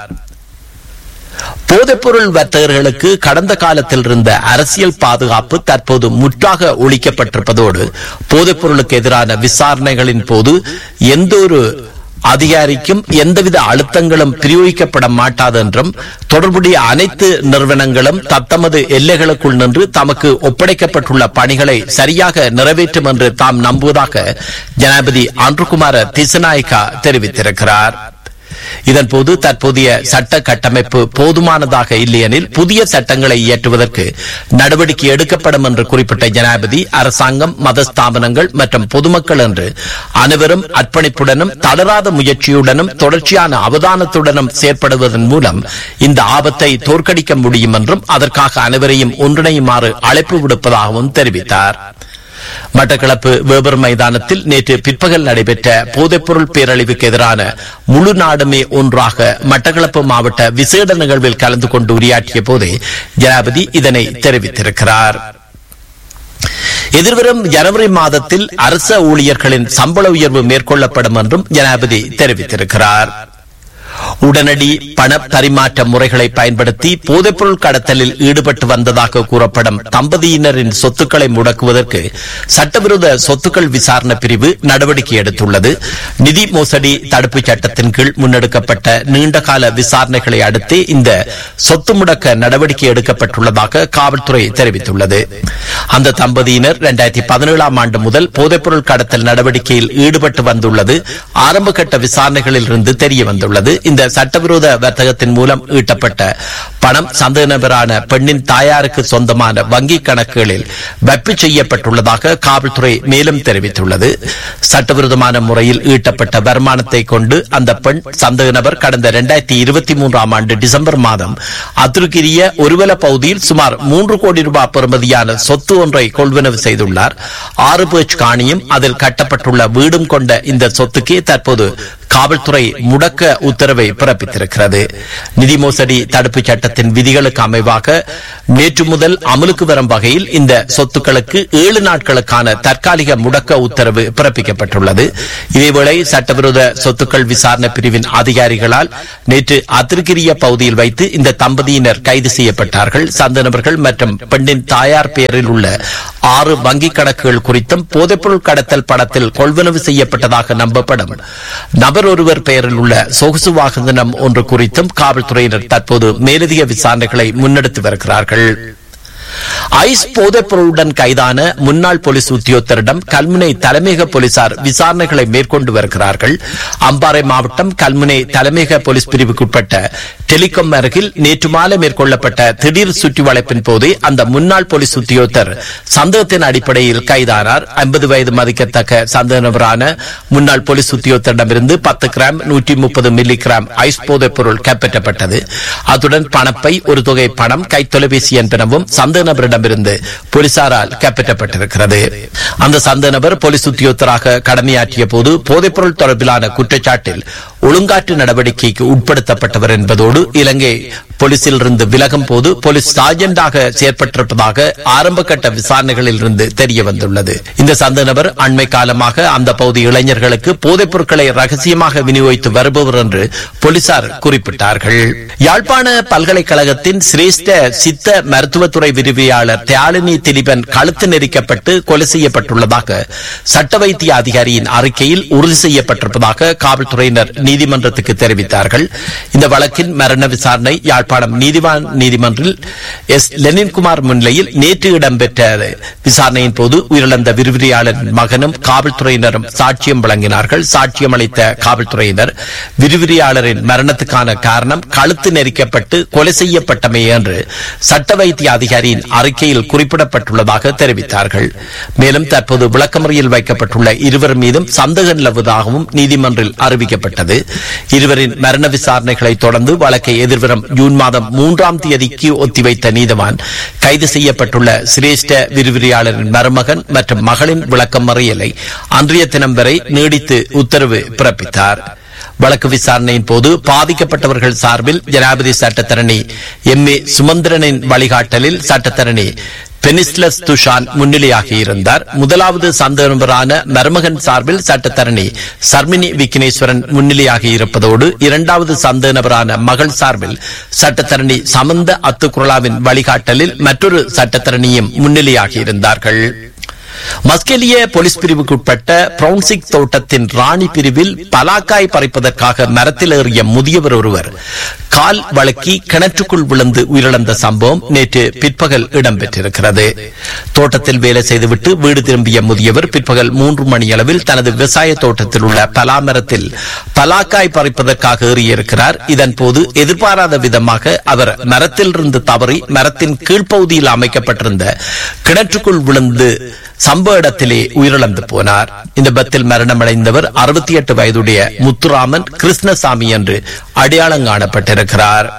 போதைப்பொருள் வர்த்தகர்களுக்கு கடந்த காலத்தில் இருந்த அரசியல் பாதுகாப்பு தற்போது முற்றாக ஒழிக்கப்பட்டிருப்பதோடு போதைப்பொருளுக்கு எதிரான விசாரணைகளின் போது எந்த ஒரு அதிகாரிக்கும் எந்தவித அழுத்தங்களும் பிரயோகிக்கப்பட மாட்டாது என்றும் தொடர்புடைய அனைத்து நிறுவனங்களும் தத்தமது எல்லைகளுக்குள் நின்று தமக்கு ஒப்படைக்கப்பட்டுள்ள பணிகளை சரியாக நிறைவேற்றும் என்று தாம் நம்புவதாக ஜனாதிபதி ஆண்ட்ருகுமார திசநாயக்கா தெரிவித்திருக்கிறார் இதன்போது தற்போதைய சட்ட கட்டமைப்பு போதுமானதாக இல்லையெனில் புதிய சட்டங்களை இயற்றுவதற்கு நடவடிக்கை எடுக்கப்படும் என்று குறிப்பிட்ட ஜனாதிபதி அரசாங்கம் மத ஸ்தாபனங்கள் மற்றும் பொதுமக்கள் என்று அனைவரும் அர்ப்பணிப்புடனும் தளராத முயற்சியுடனும் தொடர்ச்சியான அவதானத்துடனும் செயற்படுவதன் மூலம் இந்த ஆபத்தை தோற்கடிக்க முடியும் என்றும் அதற்காக அனைவரையும் ஒன்றிணையுமாறு அழைப்பு விடுப்பதாகவும் தெரிவித்தார் மட்டக்களப்பு வேபர் மைதானத்தில் நேற்று பிற்பகல் நடைபெற்ற போதைப்பொருள் பேரழிவுக்கு எதிரான முழு நாடுமே ஒன்றாக மட்டக்களப்பு மாவட்ட விசேட நிகழ்வில் கலந்து கொண்டு உரையாற்றிய போதே ஜனாபதி இதனை தெரிவித்திருக்கிறார் எதிர்வரும் ஜனவரி மாதத்தில் அரச ஊழியர்களின் சம்பள உயர்வு மேற்கொள்ளப்படும் என்றும் ஜனாபதி தெரிவித்திருக்கிறார் உடனடி பண பரிமாற்ற முறைகளை பயன்படுத்தி போதைப்பொருள் கடத்தலில் ஈடுபட்டு வந்ததாக கூறப்படும் தம்பதியினரின் சொத்துக்களை முடக்குவதற்கு சட்டவிரோத சொத்துக்கள் விசாரணை பிரிவு நடவடிக்கை எடுத்துள்ளது நிதி மோசடி தடுப்பு சட்டத்தின் கீழ் முன்னெடுக்கப்பட்ட நீண்டகால விசாரணைகளை அடுத்து இந்த சொத்து முடக்க நடவடிக்கை எடுக்கப்பட்டுள்ளதாக காவல்துறை தெரிவித்துள்ளது அந்த தம்பதியினர் இரண்டாயிரத்தி பதினேழாம் ஆண்டு முதல் போதைப்பொருள் கடத்தல் நடவடிக்கையில் ஈடுபட்டு வந்துள்ளது ஆரம்ப கட்ட விசாரணைகளில் இருந்து தெரிய வந்துள்ளது இந்த சட்டவிரோத வர்த்தகத்தின் மூலம் ஈட்டப்பட்ட பணம் சந்தேக நபரான பெண்ணின் தாயாருக்கு சொந்தமான வங்கிக் கணக்குகளில் வைப்பு செய்யப்பட்டுள்ளதாக காவல்துறை மேலும் தெரிவித்துள்ளது சட்டவிரோதமான முறையில் ஈட்டப்பட்ட வருமானத்தை கொண்டு அந்த பெண் சந்தேக நபர் கடந்த இரண்டாயிரத்தி இருபத்தி மூன்றாம் ஆண்டு டிசம்பர் மாதம் அத்துருக்கிரிய ஒருவல பகுதியில் சுமார் மூன்று கோடி ரூபாய் பெறுமதியான சொத்து ஒன்றை கொள்வனவு செய்துள்ளார் ஆறு பேச் காணியும் அதில் கட்டப்பட்டுள்ள வீடும் கொண்ட இந்த சொத்துக்கே தற்போது காவல்துறை முடக்க உத்தரவை பிறப்பித்திருக்கிறது நிதி மோசடி தடுப்புச் சட்டத்தின் விதிகளுக்கு அமைவாக நேற்று முதல் அமலுக்கு வரும் வகையில் இந்த சொத்துக்களுக்கு ஏழு நாட்களுக்கான தற்காலிக முடக்க உத்தரவு பிறப்பிக்கப்பட்டுள்ளது இதேவேளை சட்டவிரோத சொத்துக்கள் விசாரணை பிரிவின் அதிகாரிகளால் நேற்று அதிர்கிரிய பகுதியில் வைத்து இந்த தம்பதியினர் கைது செய்யப்பட்டார்கள் சந்த நபர்கள் மற்றும் பெண்ணின் தாயார் பெயரில் உள்ள ஆறு வங்கிக் கணக்குகள் குறித்தும் போதைப்பொருள் கடத்தல் படத்தில் கொள்வனவு செய்யப்பட்டதாக நம்பப்படும் நபர் ஒருவர் பெயரில் உள்ள சொகுசு வாகனம் ஒன்று குறித்தும் காவல்துறையினர் தற்போது மேலதிக விசாரணைகளை முன்னெடுத்து வருகிறார்கள் ஐஸ் போதைப் பொருளுடன் கைதான முன்னாள் போலீஸ் உத்தியோகத்தரிடம் கல்முனை தலைமையக போலீசார் விசாரணைகளை மேற்கொண்டு வருகிறார்கள் அம்பாறை மாவட்டம் கல்முனை தலைமையக போலீஸ் பிரிவுக்குட்பட்ட டெலிகாம் அருகில் நேற்று மாலை மேற்கொள்ளப்பட்ட திடீர் சுற்றி வளைப்பின் போது அந்த முன்னாள் போலீஸ் உத்தியோகத்தர் சந்தேகத்தின் அடிப்படையில் கைதானார் ஐம்பது வயது மதிக்கத்தக்க சந்தேக நபரான முன்னாள் போலீஸ் உத்தியோகத்தரிடமிருந்து பத்து கிராம் நூற்றி முப்பது மில்லி கிராம் ஐஸ் போதைப் பொருள் கைப்பற்றப்பட்டது அத்துடன் பணப்பை ஒரு தொகை பணம் கைத்தொலைபேசி என்பனவும் சந்தேக நபரிடமிருந்து போலீசாரால் கைப்பற்றப்பட்டிருக்கிறது அந்த சந்தேக நபர் போலீஸ் உத்தியோகத்தராக கடமையாற்றிய போது போதைப்பொருள் தொடர்பிலான குற்றச்சாட்டில் ஒழுங்காற்று நடவடிக்கைக்கு உட்படுத்தப்பட்டவர் என்பதோடு இலங்கை போலீசில் இருந்து விலகும் போது போலீஸ் சார்ஜென்டாக செயற்பட்டிருப்பதாக ஆரம்ப கட்ட விசாரணைகளில் இருந்து தெரிய வந்துள்ளது இந்த சந்த நபர் அண்மை காலமாக அந்த பகுதி இளைஞர்களுக்கு போதைப் பொருட்களை ரகசியமாக விநியோகித்து வருபவர் என்று போலீசார் குறிப்பிட்டார்கள் யாழ்ப்பாண பல்கலைக்கழகத்தின் சிரேஷ்ட சித்த மருத்துவத்துறை விரிவியாளர் தியாலினி திலீபன் கழுத்து நெரிக்கப்பட்டு கொலை செய்யப்பட்டுள்ளதாக சட்ட வைத்திய அதிகாரியின் அறிக்கையில் உறுதி செய்யப்பட்டிருப்பதாக காவல்துறையினர் நீதிமன்றத்துக்கு தெரிவித்தார்கள் இந்த வழக்கின் மரண விசாரணை யாழ்ப்பாணம் நீதிவான் நீதிமன்றில் எஸ் லெனின்குமார் முன்னிலையில் நேற்று இடம்பெற்ற விசாரணையின் போது உயிரிழந்த விரிவிரியாளரின் மகனும் காவல்துறையினரும் சாட்சியம் வழங்கினார்கள் சாட்சியம் அளித்த காவல்துறையினர் விரிவிரியாளரின் மரணத்துக்கான காரணம் கழுத்து நெரிக்கப்பட்டு கொலை செய்யப்பட்டமை என்று சட்ட வைத்திய அதிகாரியின் அறிக்கையில் குறிப்பிடப்பட்டுள்ளதாக தெரிவித்தார்கள் மேலும் தற்போது விளக்கமறியில் வைக்கப்பட்டுள்ள இருவர் மீதும் சந்தேகம் நிலவுவதாகவும் நீதிமன்றில் அறிவிக்கப்பட்டது இருவரின் மரண விசாரணைகளை தொடர்ந்து வழக்கை எதிர்வரும் ஜூன் மாதம் மூன்றாம் தேதிக்கு ஒத்திவைத்த நீதவான் கைது செய்யப்பட்டுள்ள சிரேஷ்ட விரிவிரியாளரின் மருமகன் மற்றும் மகளின் விளக்கம் மறியலை அன்றைய தினம் வரை நீடித்து உத்தரவு பிறப்பித்தார் வழக்கு விசாரணையின் போது பாதிக்கப்பட்டவர்கள் சார்பில் ஜனாதிபதி சட்டத்தரணி எம் ஏ சுமந்திரனின் வழிகாட்டலில் சட்டத்தரணி பெனிஸ்லஸ் துஷான் முன்னிலையாகி இருந்தார் முதலாவது சந்தேக நபரான மருமகன் சார்பில் சட்டத்தரணி சர்மினி விக்னேஸ்வரன் முன்னிலையாகி இருப்பதோடு இரண்டாவது சந்தேக நபரான மகள் சார்பில் சட்டத்தரணி சமந்த அத்துக்குரலாவின் வழிகாட்டலில் மற்றொரு சட்டத்தரணியும் முன்னிலையாகி இருந்தார்கள் மஸ்கெலிய போலீஸ் பிரிவுக்கு உட்பட்ட பிரவுன்சிக் தோட்டத்தின் ராணி பிரிவில் பலாக்காய் பறிப்பதற்காக மரத்தில் ஏறிய முதியவர் ஒருவர் கால் வழக்கி கிணற்றுக்குள் விழுந்து உயிரிழந்த சம்பவம் நேற்று பிற்பகல் இடம்பெற்றிருக்கிறது தோட்டத்தில் வேலை செய்துவிட்டு வீடு திரும்பிய முதியவர் பிற்பகல் மூன்று மணியளவில் தனது விவசாய தோட்டத்தில் உள்ள பலாமரத்தில் பலாக்காய் பறிப்பதற்காக ஏறியிருக்கிறார் இதன் போது எதிர்பாராத விதமாக அவர் மரத்தில் இருந்து தவறி மரத்தின் கீழ்ப்பகுதியில் அமைக்கப்பட்டிருந்த கிணற்றுக்குள் விழுந்து சம்பவ இடத்திலே உயிரிழந்து போனார் இந்த பத்தில் மரணமடைந்தவர் அறுபத்தி எட்டு வயதுடைய முத்துராமன் கிருஷ்ணசாமி என்று அடையாளம் காணப்பட்டிருக்கிறார்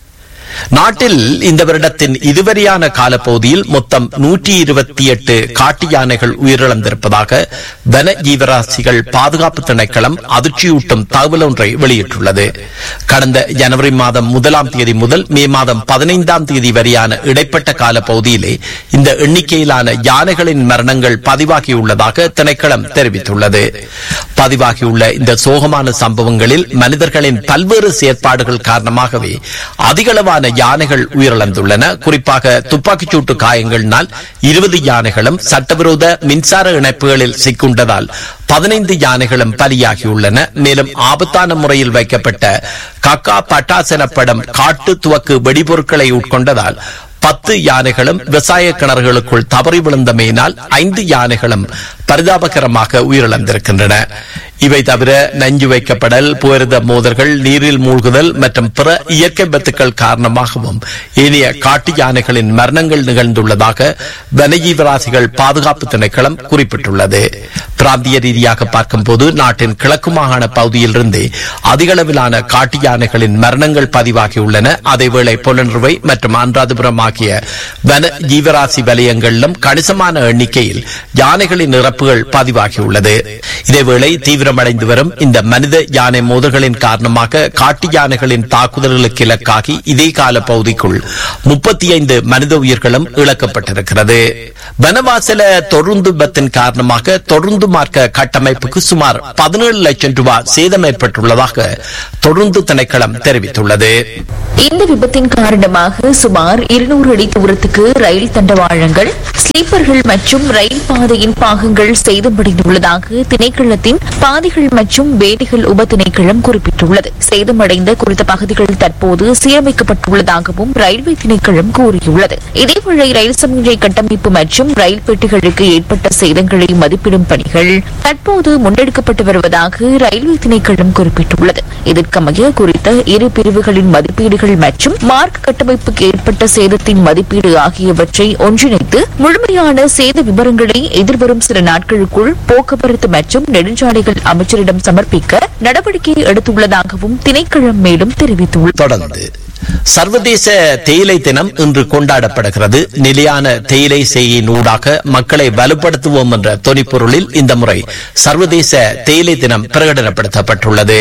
நாட்டில் இந்த வருடத்தின் இதுவரையான காலப்பகுதியில் மொத்தம் நூற்றி இருபத்தி எட்டு காட்டு யானைகள் உயிரிழந்திருப்பதாக வன ஜீவராசிகள் பாதுகாப்பு திணைக்களம் அதிர்ச்சியூட்டும் தகவல் ஒன்றை வெளியிட்டுள்ளது கடந்த ஜனவரி மாதம் முதலாம் தேதி முதல் மே மாதம் பதினைந்தாம் தேதி வரையான இடைப்பட்ட காலப்பகுதியிலே இந்த எண்ணிக்கையிலான யானைகளின் மரணங்கள் பதிவாகியுள்ளதாக திணைக்களம் தெரிவித்துள்ளது பதிவாகியுள்ள இந்த சோகமான சம்பவங்களில் மனிதர்களின் பல்வேறு செயற்பாடுகள் காரணமாகவே அதிகளவான யானைகள் உயிரிழந்துள்ளன குறிப்பாக துப்பாக்கிச்சூட்டு காயங்களினால் இருபது யானைகளும் சட்டவிரோத மின்சார இணைப்புகளில் சிக்குண்டதால் பதினைந்து யானைகளும் பலியாகியுள்ளன மேலும் ஆபத்தான முறையில் வைக்கப்பட்ட கக்கா பட்டாஸ் எனப்படும் காட்டு துவக்கு வெடிபொருட்களை உட்கொண்டதால் பத்து யானைகளும் விவசாய கிணறுகளுக்குள் தவறி விழுந்தமையினால் ஐந்து யானைகளும் பரிதாபகரமாக உயிரிழந்திருக்கின்றன இவை தவிர நஞ்சு வைக்கப்படல் புயர்த மோதல்கள் நீரில் மூழ்குதல் மற்றும் பிற இயற்கை விபத்துக்கள் காரணமாகவும் ஏனைய காட்டு யானைகளின் மரணங்கள் நிகழ்ந்துள்ளதாக வனஜீவராசிகள் பாதுகாப்பு திணைக்களம் குறிப்பிட்டுள்ளது பிராந்திய ரீதியாக பார்க்கும்போது நாட்டின் கிழக்கு மாகாண பகுதியிலிருந்து அதிகளவிலான காட்டு யானைகளின் மரணங்கள் பதிவாகியுள்ளன அதேவேளை புலனறுவை மற்றும் அனுராதபுரம் ஆகிய வன ஜீவராசி வலயங்களிலும் கணிசமான எண்ணிக்கையில் யானைகளின் இறப்புகள் பதிவாகியுள்ளது இதேவேளை தீவிரமடைந்து வரும் இந்த மனித யானை மோதல்களின் காரணமாக காட்டு யானைகளின் தாக்குதல்களுக்கு இலக்காகி இதே கால பகுதிக்குள் முப்பத்தி ஐந்து மனித உயிர்களும் இழக்கப்பட்டிருக்கிறது வனவாசல தொடர்ந்து விபத்தின் காரணமாக தொடர்ந்து மார்க்க கட்டமைப்புக்கு சுமார் பதினேழு லட்சம் ரூபாய் சேதம் ஏற்பட்டுள்ளதாக தொடர்ந்து திணைக்களம் தெரிவித்துள்ளது இந்த விபத்தின் காரணமாக சுமார் இருநூறு அடி தூரத்துக்கு ரயில் தண்டவாளங்கள் ஸ்லீப்பர்கள் மற்றும் ரயில் பாதையின் பாகங்கள் சேதமடைந்துள்ளதாக திணைக்களத்தின் பாதைகள் மற்றும் வேடிகள் உப திணைக்களம் குறிப்பிட்டுள்ளது சேதமடைந்த குறித்த பகுதிகள் தற்போது சீரமைக்கப்பட்டுள்ளதாகவும் ரயில்வே திணைக்களம் கூறியுள்ளது இதேவேளை ரயில் சமிஞ்சை கட்டமைப்பு மற்றும் ரயில் பெட்டிகளுக்கு ஏற்பட்ட சேதங்களை மதிப்பிடும் பணிகள் தற்போது முன்னெடுக்கப்பட்டு வருவதாக ரயில்வே திணைக்களம் குறிப்பிட்டுள்ளது இதற்கமைய குறித்த இரு பிரிவுகளின் மதிப்பீடுகள் மற்றும் மார்க் கட்டமைப்புக்கு ஏற்பட்ட சேதத்தின் மதிப்பீடு ஆகியவற்றை ஒன்றிணைத்து முழுமையான சேத விவரங்களை எதிர்வரும் சில நாட்களுக்குள் போக்குவரத்து மற்றும் நெடுஞ்சாலைகள் அமைச்சரிடம் சமர்ப்பிக்க நடவடிக்கை எடுத்துள்ளதாகவும் திணைக்களம் மேலும் தெரிவித்துள்ளது தொடர்ந்து சர்வதேச தேயிலை தினம் இன்று கொண்டாடப்படுகிறது நிலையான தேயிலை செய்யின் ஊடாக மக்களை வலுப்படுத்துவோம் என்ற தொனிப்பொருளில் இந்த முறை சர்வதேச தேயிலை தினம் பிரகடனப்படுத்தப்பட்டுள்ளது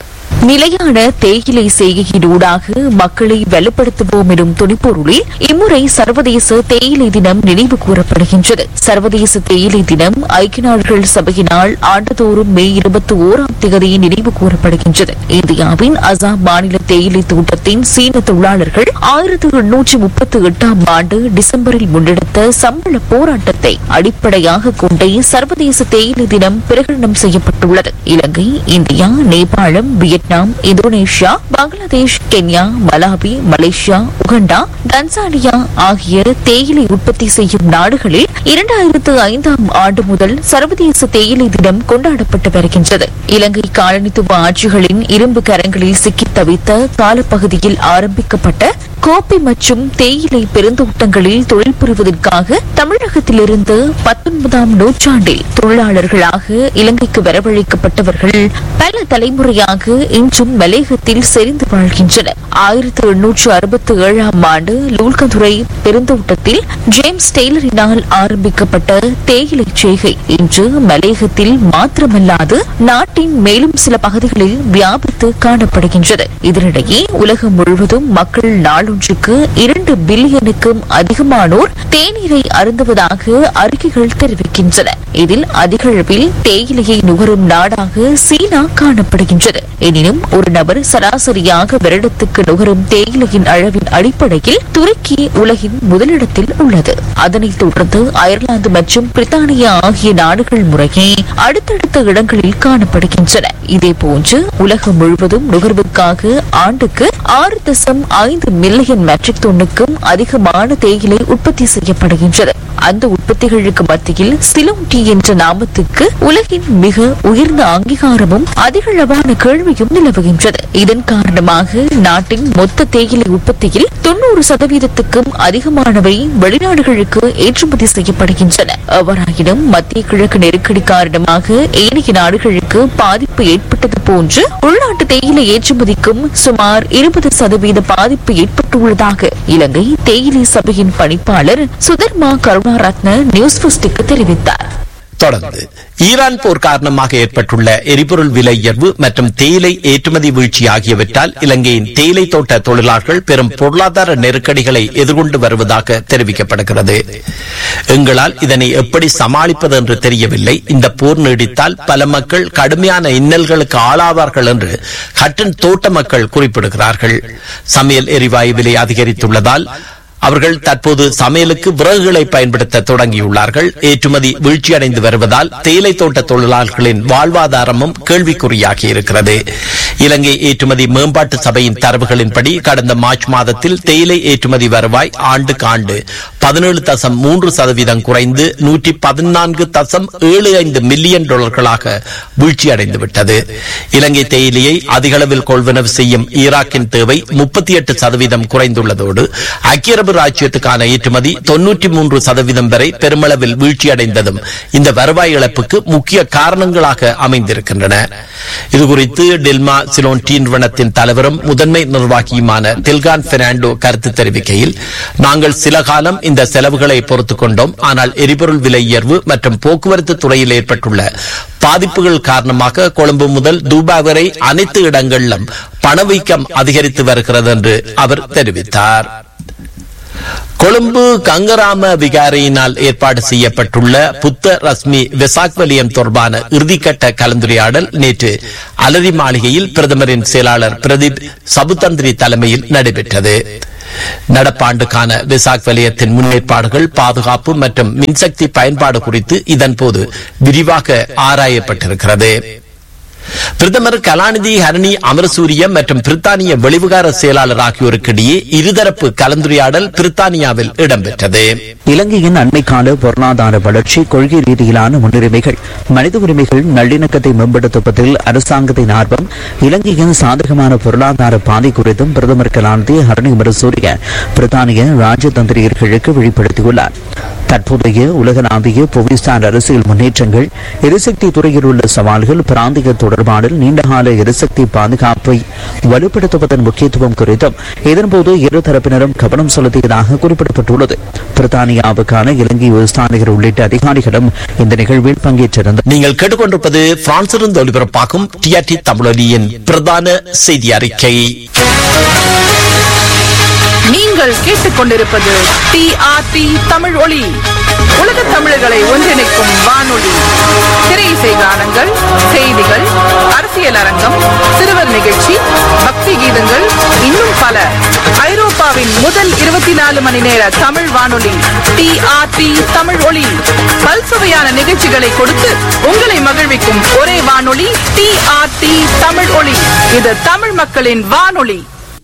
நிலையான தேயிலை செய்கையினூடாக மக்களை வலுப்படுத்துவோம் எனும் துணிப்பொருளில் இம்முறை சர்வதேச தேயிலை தினம் நினைவு கூறப்படுகின்றது சர்வதேச தேயிலை தினம் ஐக்கிய நாடுகள் சபையினால் ஆண்டுதோறும் மே இருபத்தி ஓராம் தேதி நினைவு கூறப்படுகின்றது இந்தியாவின் அசாம் மாநில தேயிலை தோட்டத்தின் சீன தொழிலாளர்கள் ஆயிரத்தி எண்ணூற்றி முப்பத்தி எட்டாம் ஆண்டு டிசம்பரில் முன்னெடுத்த சம்பள போராட்டத்தை அடிப்படையாக கொண்டே சர்வதேச தேயிலை தினம் பிரகடனம் செய்யப்பட்டுள்ளது Ilangai India Nepal Vietnam Indonesia Bangladesh Kenya Malawi Malaysia Uganda Tanzania ஆகிய தேயிலை உற்பத்தி செய்யும் நாடுகளில் இரண்டாயிரத்து ஐந்தாம் ஆண்டு முதல் சர்வதேச தேயிலை தினம் கொண்டாடப்பட்டு வருகின்றது இலங்கை காலனித்துவ ஆட்சிகளின் இரும்பு கரங்களில் சிக்கித் தவித்த காலப்பகுதியில் ஆரம்பிக்கப்பட்ட கோப்பை மற்றும் தேயிலை பெருந்தோட்டங்களில் தொழில் புரிவதற்காக தமிழகத்திலிருந்து பத்தொன்பதாம் நூற்றாண்டில் தொழிலாளர்களாக இலங்கைக்கு வரவழைக்கப்பட்டவர்கள் பல தலைமுறையாக இன்றும் மலேகத்தில் செறிந்து வாழ்கின்றனர் ஆயிரத்தி எண்ணூற்று அறுபத்தி ஏழாம் ஆண்டு லூல்கதுரை பெருந்தோட்டத்தில் ஜேம்ஸ் டெய்லரினால் ஆரம்பிக்கப்பட்ட தேயிலை செய்கை இன்று மலேகத்தில் மாத்திரமல்லாது நாட்டின் மேலும் சில பகுதிகளில் வியாபித்து காணப்படுகின்றது இதனிடையே உலகம் முழுவதும் மக்கள் நாளொன்றுக்கு இரண்டு பில்லியனுக்கும் அதிகமானோர் தேநீரை அருந்துவதாக அறிக்கைகள் தெரிவிக்கின்றன இதில் அதிக அளவில் தேயிலையை நுகரும் நாடாக சீனா காணப்படுகின்றது எனினும் ஒரு நபர் சராசரியாக வருடத்துக்கு நுகரும் தேயிலையின் அளவின் அடிப்படையில் துருக்கி உலகின் முதலிடத்தில் உள்ளது அதனைத் தொடர்ந்து அயர்லாந்து மற்றும் பிரித்தானியா ஆகிய நாடுகள் முறையே அடுத்தடுத்த இடங்களில் காணப்படுகின்றன இதேபோன்று உலகம் முழுவதும் நுகர்வுக்காக ஆண்டுக்கு ஆறு தசம் ஐந்து மில்லியன் மெட்ரிக் டன்னுக்கும் அதிகமான தேயிலை உற்பத்தி செய்யப்படுகின்றது அந்த உற்பத்திகளுக்கு மத்தியில் சிலோன் டீ என்ற நாமத்துக்கு உலகின் மிக உயர்ந்த அங்கீகாரமும் அதிகளவான கேள்வியும் நிலவுகின்றது இதன் காரணமாக நாட்டின் மொத்த தேயிலை உற்பத்தியில் தொண்ணூறு சதவீதத்துக்கும் அதிகமானவை வெளிநாடுகளுக்கு ஏற்றுமதி செய்யப்படுகின்றன எவ்வாறாயினும் மத்திய கிழக்கு நெருக்கடி காரணமாக ஏனைய நாடுகளுக்கு பாதிப்பு ஏற்பட்டது போன்று உள்நாட்டு தேயிலை ஏற்றுமதிக்கும் சுமார் இருபது சதவீத பாதிப்பு ஏற்பட்டுள்ளதாக இலங்கை தேயிலை சபையின் பணிப்பாளர் சுதர்மா கருணாரத்ன நியூஸ் ஃபர்ஸ்டுக்கு தெரிவித்தார் தொடர்ந்து ஈரான் போர் காரணமாக ஏற்பட்டுள்ள எரிபொருள் விலை உயர்வு மற்றும் தேயிலை ஏற்றுமதி வீழ்ச்சி ஆகியவற்றால் இலங்கையின் தேயிலை தோட்ட தொழிலாளர்கள் பெரும் பொருளாதார நெருக்கடிகளை எதிர்கொண்டு வருவதாக தெரிவிக்கப்படுகிறது எங்களால் இதனை எப்படி சமாளிப்பது என்று தெரியவில்லை இந்த போர் நீடித்தால் பல மக்கள் கடுமையான இன்னல்களுக்கு ஆளாவார்கள் என்று ஹட்டன் தோட்ட மக்கள் குறிப்பிடுகிறார்கள் சமையல் எரிவாயு விலை அதிகரித்துள்ளதால் அவர்கள் தற்போது சமையலுக்கு விறகுகளை பயன்படுத்த தொடங்கியுள்ளார்கள் ஏற்றுமதி வீழ்ச்சியடைந்து வருவதால் தேயிலை தோட்ட தொழிலாளர்களின் வாழ்வாதாரமும் கேள்விக்குறியாகி இருக்கிறது இலங்கை ஏற்றுமதி மேம்பாட்டு சபையின் தரவுகளின்படி கடந்த மார்ச் மாதத்தில் தேயிலை ஏற்றுமதி வருவாய் ஆண்டுக்கு ஆண்டு பதினேழு தசம் மூன்று சதவீதம் குறைந்து நூற்றி பதினான்கு தசம் ஏழு ஐந்து மில்லியன் டாலர்களாக வீழ்ச்சியடைந்து விட்டது இலங்கை தேயிலையை அதிகளவில் கொள்வனவு செய்யும் ஈராக்கின் தேவை முப்பத்தி எட்டு சதவீதம் குறைந்துள்ளதோடு ஐக்கிய அரபு ராஜ்யத்துக்கான ஏற்றுமதி தொன்னூற்றி மூன்று சதவீதம் வரை பெருமளவில் வீழ்ச்சியடைந்ததும் இந்த வருவாய் இழப்புக்கு முக்கிய காரணங்களாக அமைந்திருக்கின்றன இதுகுறித்து டெல்மா சிலோன் டீ நிறுவனத்தின் தலைவரும் முதன்மை நிர்வாகியுமான தில்கான் பெர்னாண்டோ கருத்து தெரிவிக்கையில் நாங்கள் சில காலம் இந்த செலவுகளை பொறுத்துக் கொண்டோம் ஆனால் எரிபொருள் விலை உயர்வு மற்றும் போக்குவரத்து துறையில் ஏற்பட்டுள்ள பாதிப்புகள் காரணமாக கொழும்பு முதல் தூபா வரை அனைத்து இடங்களிலும் பணவீக்கம் அதிகரித்து வருகிறது என்று அவர் தெரிவித்தார் கொழும்பு கங்கராம விகாரையினால் ஏற்பாடு செய்யப்பட்டுள்ள புத்த ரஸ்மி வெசாக் வலியம் தொடர்பான இறுதிக்கட்ட கலந்துரையாடல் நேற்று அலரி மாளிகையில் பிரதமரின் செயலாளர் பிரதீப் சபுதந்திரி தலைமையில் நடைபெற்றது நடப்பாண்டுக்கான விசாக் வலயத்தின் முன்னேற்பாடுகள் பாதுகாப்பு மற்றும் மின்சக்தி பயன்பாடு குறித்து இதன்போது விரிவாக ஆராயப்பட்டிருக்கிறது பிரதமர் கலாநிதி ஹரணி அமரசூரிய மற்றும் பிரித்தானிய வெளிவிகார செயலாளர் ஆகியோருக்கிடையே இருதரப்பு கலந்துரையாடல் பிரித்தானியாவில் இடம்பெற்றது இலங்கையின் அண்மைக்கால பொருளாதார வளர்ச்சி கொள்கை ரீதியிலான முன்னுரிமைகள் மனித உரிமைகள் நல்லிணக்கத்தை மேம்படுத்துவதில் அரசாங்கத்தின் ஆர்வம் இலங்கையின் சாதகமான பொருளாதார பாதை குறித்தும் பிரதமர் கலாநிதி ஹரணி அமரசூரிய பிரித்தானிய ராஜதந்திரியர்களுக்கு வெளிப்படுத்தியுள்ளார் தற்போதைய உலகளாவிய புவிசார் அரசியல் முன்னேற்றங்கள் எரிசக்தி துறையில் உள்ள சவால்கள் பிராந்திய தொடர்பாடல் நீண்டகால எரிசக்தி பாதுகாப்பை வலுப்படுத்துவதன் முக்கியத்துவம் குறித்தும் இதன்போது இரு தரப்பினரும் கவனம் செலுத்தியதாக குறிப்பிடப்பட்டுள்ளது பிரித்தானியாவுக்கான இலங்கை விவசாயிகள் உள்ளிட்ட அதிகாரிகளும் இந்த நிகழ்வில் பங்கேற்றிருந்தனர் நீங்கள் கேட்டுக்கொண்டிருப்பது பிரான்சிலிருந்து ஒலிபரப்பாகும் டிஆர்டி தமிழொலியின் பிரதான செய்தி அறிக்கை நீங்கள் கேட்டுக்கொண்டிருப்பது டிஆர்டி தமிழ் ஒளி உலக தமிழர்களை ஒன்றிணைக்கும் வானொலி திரை இசை கானங்கள் செய்திகள் அரசியல் அரங்கம் சிறுவர் நிகழ்ச்சி பக்தி கீதங்கள் இன்னும் பல ஐரோப்பாவின் முதல் இருபத்தி நாலு மணி நேர தமிழ் வானொலி டிஆர்டி தமிழ் ஒளி பல்சுவையான நிகழ்ச்சிகளை கொடுத்து உங்களை மகிழ்விக்கும் ஒரே வானொலி டிஆர்டி தமிழ் ஒளி இது தமிழ் மக்களின் வானொலி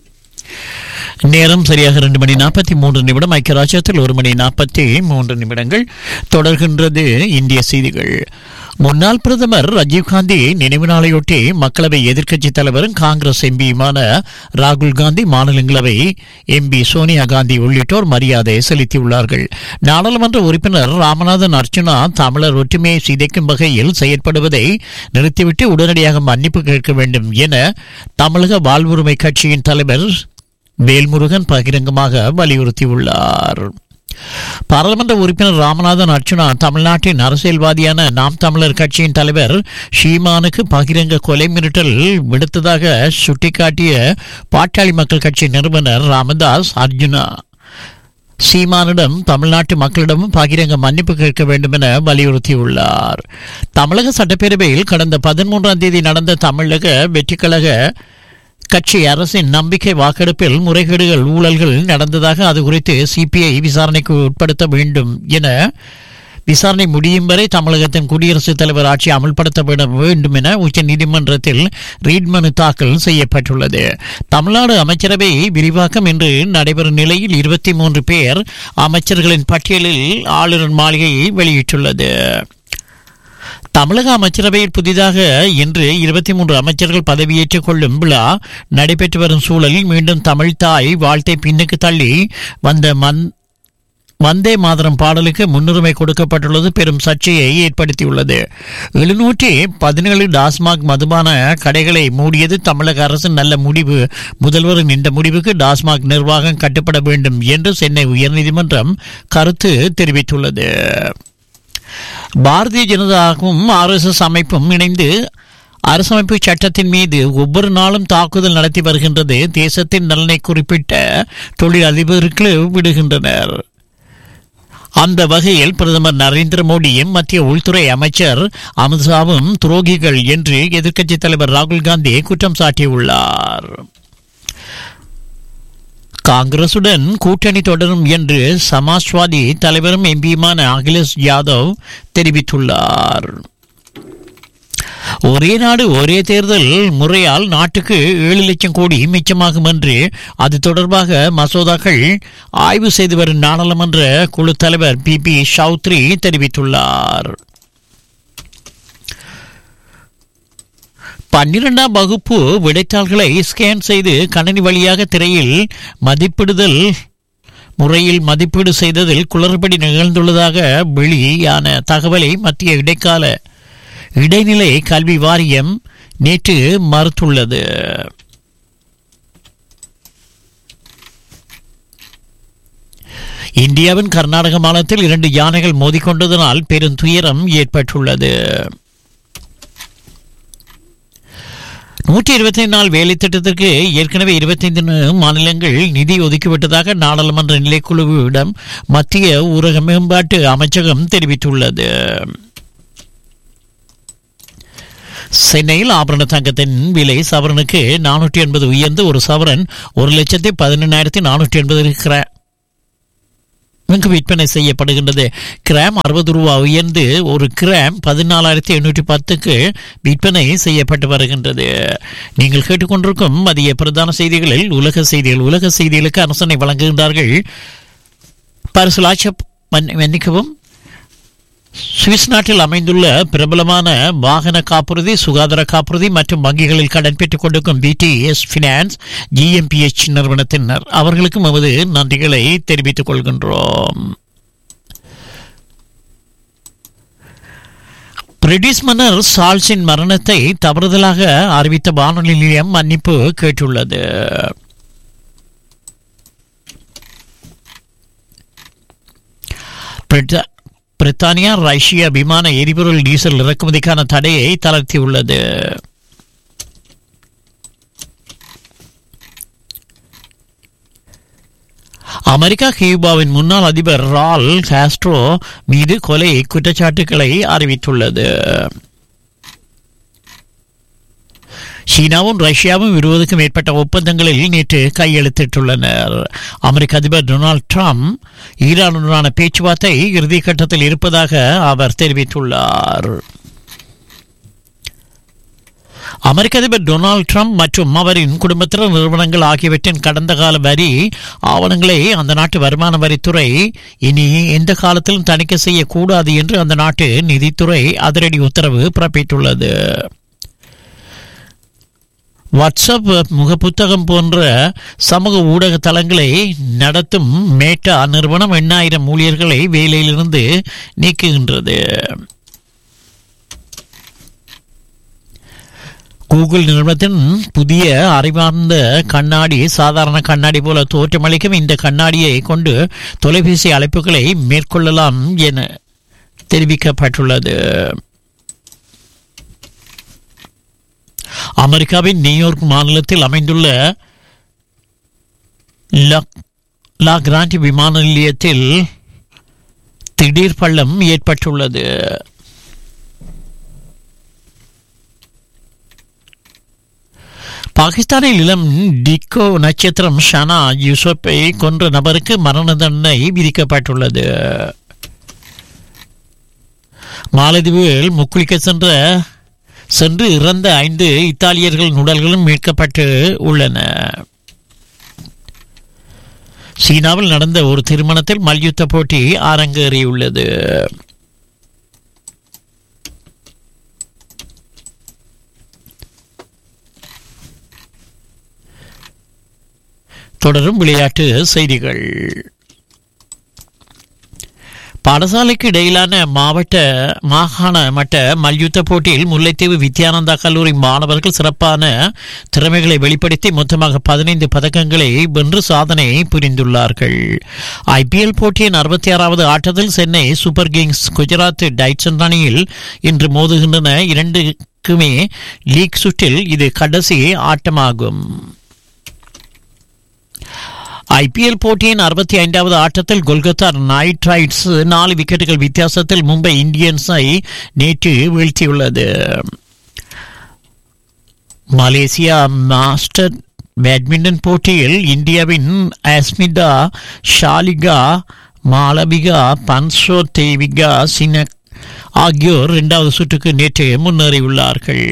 நேரம் சரியாக ரெண்டு மணி நாற்பத்தி மூன்று நிமிடம் ஐக்கிய ராஜ்யத்தில் ஒரு மணி நாற்பத்தி மூன்று நிமிடங்கள் தொடர்கின்றது இந்திய செய்திகள் முன்னாள் பிரதமர் ராஜீவ்காந்தி நினைவு நாளையொட்டி மக்களவை எதிர்க்கட்சித் தலைவரும் காங்கிரஸ் எம்பியுமான ராகுல் காந்தி மாநிலங்களவை எம்பி சோனியா காந்தி உள்ளிட்டோர் மரியாதை செலுத்தியுள்ளார்கள் நாடாளுமன்ற உறுப்பினர் ராமநாதன் அர்ச்சுனா தமிழர் ஒற்றுமையை சிதைக்கும் வகையில் செயற்படுவதை நிறுத்திவிட்டு உடனடியாக மன்னிப்பு கேட்க வேண்டும் என தமிழக வாழ்வுரிமை கட்சியின் தலைவர் வேல்முருகன் பகிரங்கமாக வலியுறுத்தியுள்ளார் பாராளுமன்ற உறுப்பினர் ராமநாதன் அர்ச்சுனா தமிழ்நாட்டின் அரசியல்வாதியான நாம் தமிழர் கட்சியின் தலைவர் ஷீமானுக்கு பகிரங்க கொலை மிரட்டல் விடுத்ததாக சுட்டிக்காட்டிய பாட்டாளி மக்கள் கட்சி நிறுவனர் ராமதாஸ் அர்ஜுனா சீமானிடம் தமிழ்நாட்டு மக்களிடமும் பகிரங்க மன்னிப்பு கேட்க வேண்டும் என வலியுறுத்தியுள்ளார் தமிழக சட்டப்பேரவையில் கடந்த பதிமூன்றாம் தேதி நடந்த தமிழக வெற்றிக்கழக கட்சி அரசின் நம்பிக்கை வாக்கெடுப்பில் முறைகேடுகள் ஊழல்கள் நடந்ததாக அது குறித்து சிபிஐ விசாரணைக்கு உட்படுத்த வேண்டும் என விசாரணை முடியும் வரை தமிழகத்தின் குடியரசுத் தலைவர் ஆட்சி அமல்படுத்தப்பட வேண்டும் என உச்சநீதிமன்றத்தில் ரீட் மனு தாக்கல் செய்யப்பட்டுள்ளது தமிழ்நாடு அமைச்சரவை விரிவாக்கம் இன்று நடைபெறும் நிலையில் இருபத்தி மூன்று பேர் அமைச்சர்களின் பட்டியலில் ஆளுநர் மாளிகையை வெளியிட்டுள்ளது தமிழக அமைச்சரவையில் புதிதாக இன்று இருபத்தி மூன்று அமைச்சர்கள் பதவியேற்றுக் கொள்ளும் விழா நடைபெற்று வரும் சூழலில் மீண்டும் தமிழ் தாய் வாழ்த்தை பின்னுக்கு தள்ளி வந்த மண் வந்தே மாதரம் பாடலுக்கு முன்னுரிமை கொடுக்கப்பட்டுள்ளது பெரும் சர்ச்சையை ஏற்படுத்தியுள்ளது எழுநூற்றி பதினேழு டாஸ்மாக் மதுபான கடைகளை மூடியது தமிழக அரசின் நல்ல முடிவு முதல்வரின் இந்த முடிவுக்கு டாஸ்மாக் நிர்வாகம் கட்டுப்பட வேண்டும் என்று சென்னை உயர்நீதிமன்றம் கருத்து தெரிவித்துள்ளது பாரதிய ஜனதாவும் ஆர்எஸ்எஸ் அமைப்பும் இணைந்து அரசமைப்பு சட்டத்தின் மீது ஒவ்வொரு நாளும் தாக்குதல் நடத்தி வருகின்றது தேசத்தின் நலனை குறிப்பிட்ட தொழில் அதிபருக்கு விடுகின்றனர் அந்த வகையில் பிரதமர் நரேந்திர மோடியும் மத்திய உள்துறை அமைச்சர் அமித்ஷாவும் துரோகிகள் என்று எதிர்க்கட்சித் தலைவர் ராகுல் காந்தி குற்றம் சாட்டியுள்ளார் காங்கிரசுடன் கூட்டணி தொடரும் என்று சமாஜ்வாதி தலைவரும் எம்பியுமான அகிலேஷ் யாதவ் தெரிவித்துள்ளார் ஒரே நாடு ஒரே தேர்தல் முறையால் நாட்டுக்கு ஏழு லட்சம் கோடி மிச்சமாகும் என்று அது தொடர்பாக மசோதாக்கள் ஆய்வு செய்து வரும் நாடாளுமன்ற குழு தலைவர் பி பி சௌத்ரி தெரிவித்துள்ளார் பன்னிரெண்டாம் வகுப்பு விடைத்தாள்களை ஸ்கேன் செய்து கணினி வழியாக திரையில் மதிப்பிடுதல் முறையில் மதிப்பீடு செய்ததில் குளறுபடி நிகழ்ந்துள்ளதாக வெளியான தகவலை மத்திய இடைக்கால இடைநிலை கல்வி வாரியம் நேற்று மறுத்துள்ளது இந்தியாவின் கர்நாடக மாநிலத்தில் இரண்டு யானைகள் மோதிக்கொண்டதனால் பெரும் துயரம் ஏற்பட்டுள்ளது நூற்றி இருபத்தி நாள் வேலை திட்டத்திற்கு ஏற்கனவே இருபத்தைந்து மாநிலங்கள் நிதி ஒதுக்கிவிட்டதாக நாடாளுமன்ற நிலைக்குழுவிடம் மத்திய ஊரக மேம்பாட்டு அமைச்சகம் தெரிவித்துள்ளது சென்னையில் ஆபரண தங்கத்தின் விலை சவரனுக்கு நானூற்றி எண்பது உயர்ந்து ஒரு சவரன் ஒரு லட்சத்தி பதினெண்ணாயிரத்தி நானூற்றி எண்பது இங்கு விற்பனை செய்யப்படுகின்றது கிராம் அறுபது ரூபா உயர்ந்து ஒரு கிராம் பதினாலாயிரத்தி எண்ணூற்றி பத்துக்கு விற்பனை செய்யப்பட்டு வருகின்றது நீங்கள் கேட்டுக்கொண்டிருக்கும் மதிய பிரதான செய்திகளில் உலக செய்திகள் உலக செய்திகளுக்கு அரசனை வழங்குகின்றார்கள் பரிசுலாட்ச மன்னிக்கவும் சுவிஸ் நாட்டில் அமைந்துள்ள பிரபலமான வாகன காப்புறுதி சுகாதார காப்புறுதி மற்றும் வங்கிகளில் கடன் பெற்றுக் கொண்டிருக்கும் பிடிஎஸ் பினான்ஸ் ஜிஎம்பிஎச் நிறுவனத்தினர் அவர்களுக்கும் நமது நன்றிகளை தெரிவித்துக் கொள்கின்றோம் பிரிட்டிஷ் மன்னர் சார்ல்ஸின் மரணத்தை தவறுதலாக அறிவித்த வானொலி நிலையம் மன்னிப்பு கேட்டுள்ளது பிரிட்ட- பிரித்தானியா ரஷ்யா விமான எரிபொருள் டீசல் இறக்குமதிக்கான தடையை தளர்த்தியுள்ளது அமெரிக்கா கியூபாவின் முன்னாள் அதிபர் ரால் காஸ்ட்ரோ மீது கொலை குற்றச்சாட்டுகளை அறிவித்துள்ளது சீனாவும் ரஷ்யாவும் இருபதுக்கும் மேற்பட்ட ஒப்பந்தங்களில் நேற்று கையெழுத்திட்டுள்ளனர் அமெரிக்க அதிபர் டொனால்ட் ட்ரம்ப் ஈரானுடனான பேச்சுவார்த்தை இறுதிக்கட்டத்தில் இருப்பதாக அவர் தெரிவித்துள்ளார் அமெரிக்க அதிபர் டொனால்ட் ட்ரம்ப் மற்றும் அவரின் குடும்பத்தினர் நிறுவனங்கள் ஆகியவற்றின் கடந்த கால வரி ஆவணங்களை அந்த நாட்டு வருமான வரித்துறை இனி எந்த காலத்திலும் தணிக்கை செய்யக்கூடாது என்று அந்த நாட்டு நிதித்துறை அதிரடி உத்தரவு பிறப்பித்துள்ளது வாட்ஸ்அப் முகப்புத்தகம் போன்ற சமூக ஊடக தளங்களை நடத்தும் மேட்டா நிறுவனம் எண்ணாயிரம் ஊழியர்களை வேலையிலிருந்து நீக்குகின்றது கூகுள் நிறுவனத்தின் புதிய அறிவார்ந்த கண்ணாடி சாதாரண கண்ணாடி போல தோற்றமளிக்கும் இந்த கண்ணாடியை கொண்டு தொலைபேசி அழைப்புகளை மேற்கொள்ளலாம் என தெரிவிக்கப்பட்டுள்ளது அமெரிக்காவின் நியூயார்க் மாநிலத்தில் அமைந்துள்ள லக்- லா கிராண்டி விமான நிலையத்தில் திடீர் பள்ளம் ஏற்பட்டுள்ளது பாகிஸ்தானில் இளம் டிக்கோ நட்சத்திரம் ஷனா யூசப்பை கொன்ற நபருக்கு மரண தண்டனை விதிக்கப்பட்டுள்ளது மாலத்தீவில் முக்குளிக்க சென்ற சென்று இறந்த ஐந்து இத்தாலியர்களின் உடல்களும் மீட்கப்பட்டு உள்ளன சீனாவில் நடந்த ஒரு திருமணத்தில் மல்யுத்த போட்டி அரங்கேறியுள்ளது தொடரும் விளையாட்டு செய்திகள் பாடசாலைக்கு இடையிலான மாவட்ட மாகாண மட்ட மல்யுத்த போட்டியில் முல்லைத்தீவு வித்யானந்தா கல்லூரி மாணவர்கள் சிறப்பான திறமைகளை வெளிப்படுத்தி மொத்தமாக பதினைந்து பதக்கங்களை வென்று சாதனை புரிந்துள்ளார்கள் ஐபிஎல் போட்டியின் அறுபத்தி ஆறாவது ஆட்டத்தில் சென்னை சூப்பர் கிங்ஸ் குஜராத் டைட்சன் அணியில் இன்று மோதுகின்றன இரண்டுக்குமே லீக் சுற்றில் இது கடைசி ஆட்டமாகும் ஐபிஎல் போட்டியின் அறுபத்தி ஐந்தாவது ஆட்டத்தில் கொல்கத்தா நைட் ரைட்ஸ் நாலு விக்கெட்டுகள் வித்தியாசத்தில் மும்பை இந்தியன்ஸை நேற்று வீழ்த்தியுள்ளது மலேசியா மாஸ்டர் பேட்மிண்டன் போட்டியில் இந்தியாவின் அஸ்மிதா ஷாலிகா மாளவிகா பன்சோ தேவிகா சினக் ஆகியோர் இரண்டாவது சுற்றுக்கு நேற்று முன்னேறியுள்ளார்கள்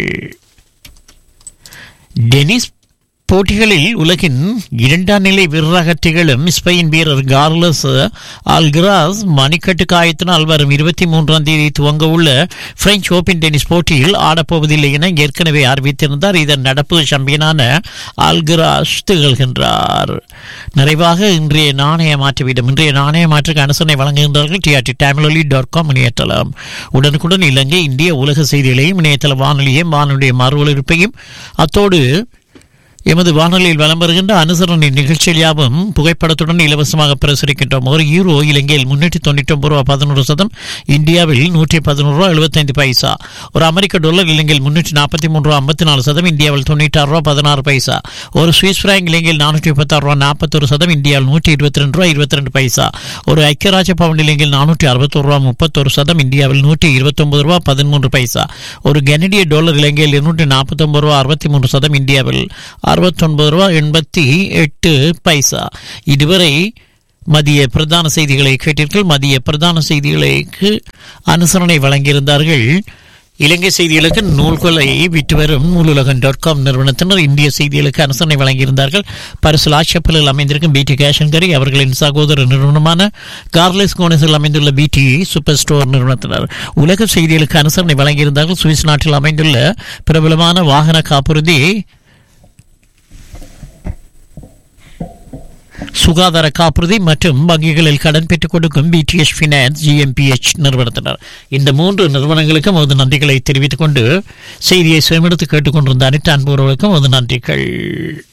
டென்னிஸ் போட்டிகளில் உலகின் இரண்டாம் நிலை வீரராக திகழும் ஸ்பெயின் வீரர் கார்லஸ் ஆல்கிராஸ் மணிக்கட்டு காயத்தினால் வரும் இருபத்தி மூன்றாம் தேதி துவங்க உள்ள பிரெஞ்சு ஓபன் டென்னிஸ் போட்டியில் ஆடப்போவதில்லை என ஏற்கனவே அறிவித்திருந்தார் இதன் நடப்பு சாம்பியனான ஆல்கிராஸ் திகழ்கின்றார் நிறைவாக இன்றைய நாணய மாற்றுவிடம் இன்றைய நாணய மாற்றுக்கு அனுசரணை வழங்குகின்றார்கள் டிஆர்டி தமிழொலி டாட் காம் இணையதளம் உடனுக்குடன் இலங்கை இந்திய உலக செய்திகளையும் இணையதள வானொலியையும் வானொலிய மறு ஒலிபரப்பையும் அத்தோடு எமது வானொலியில் வலம் வருகின்ற அனுசரணை நிகழ்ச்சியில் யாவும் புகைப்படத்துடன் இலவசமாக பிரசுரிக்கின்றோம் ஒரு யூரோ இலங்கையில் முன்னூற்றி தொண்ணூற்றி ஒன்பது ரூபா பதினோரு சதம் இந்தியாவில் நூற்றி பதினோரு ரூபா எழுபத்தைந்து பைசா ஒரு அமெரிக்க டாலர் இலங்கையில் முன்னூற்றி நாற்பத்தி மூன்று ரூபா ஐம்பத்தி நாலு சதம் இந்தியாவில் தொண்ணூற்றாறு ரூபா பதினாறு பைசா ஒரு சுவிஸ் பிராங்க் இலங்கையில் நானூற்றி முப்பத்தாறு ரூபா நாற்பத்தொரு சதம் இந்தியாவில் நூற்றி இருபத்தி ரெண்டு ரூபா இருபத்தி ரெண்டு பைசா ஒரு ஐக்கியராஜ பவுண்ட் இலங்கையில் நானூற்றி அறுபத்தொரு ரூபா முப்பத்தொரு சதம் இந்தியாவில் நூற்றி இருபத்தொன்பது ரூபா பதிமூன்று பைசா ஒரு கனடிய டாலர் இலங்கையில் இருநூற்றி நாற்பத்தொன்பது ரூபா அறுபத்தி மூன்று சதம் இந்தியாவில் அறுபத்தொன்பது ரூபா எண்பத்தி எட்டு பைசா இதுவரை மதிய பிரதான செய்திகளை கேட்டீர்கள் மதிய பிரதான செய்திகளுக்கு அனுசரணை வழங்கியிருந்தார்கள் இலங்கை செய்திகளுக்கு நூல்களை விட்டு வரும் நூலுலகம் டாட் காம் நிறுவனத்தினர் இந்திய செய்திகளுக்கு அனுசரணை வழங்கியிருந்தார்கள் பரிசு ஆட்சப்பலில் அமைந்திருக்கும் பிடி கேஷன்கரி அவர்களின் சகோதர நிறுவனமான கார்லெஸ் கோனஸில் அமைந்துள்ள பிடி சூப்பர் ஸ்டோர் நிறுவனத்தினர் உலக செய்திகளுக்கு அனுசரணை வழங்கியிருந்தார்கள் சுவிஸ் நாட்டில் அமைந்துள்ள பிரபலமான வாகன காப்புறுதி சுகாதார காப்புறுதி மற்றும் வங்கிகளில் கடன் பெற்றுக் கொடுக்கும் பிடிஎஸ் பினான்ஸ் ஜிஎம்பிஎச் நிறுவனத்தினர் இந்த மூன்று நிறுவனங்களுக்கும் ஒரு நன்றிகளை தெரிவித்துக் கொண்டு செய்தியை சுயமெடுத்து கேட்டுக்கொண்டிருந்த அனைத்து அன்புறவர்களுக்கும் ஒரு நன்றிகள்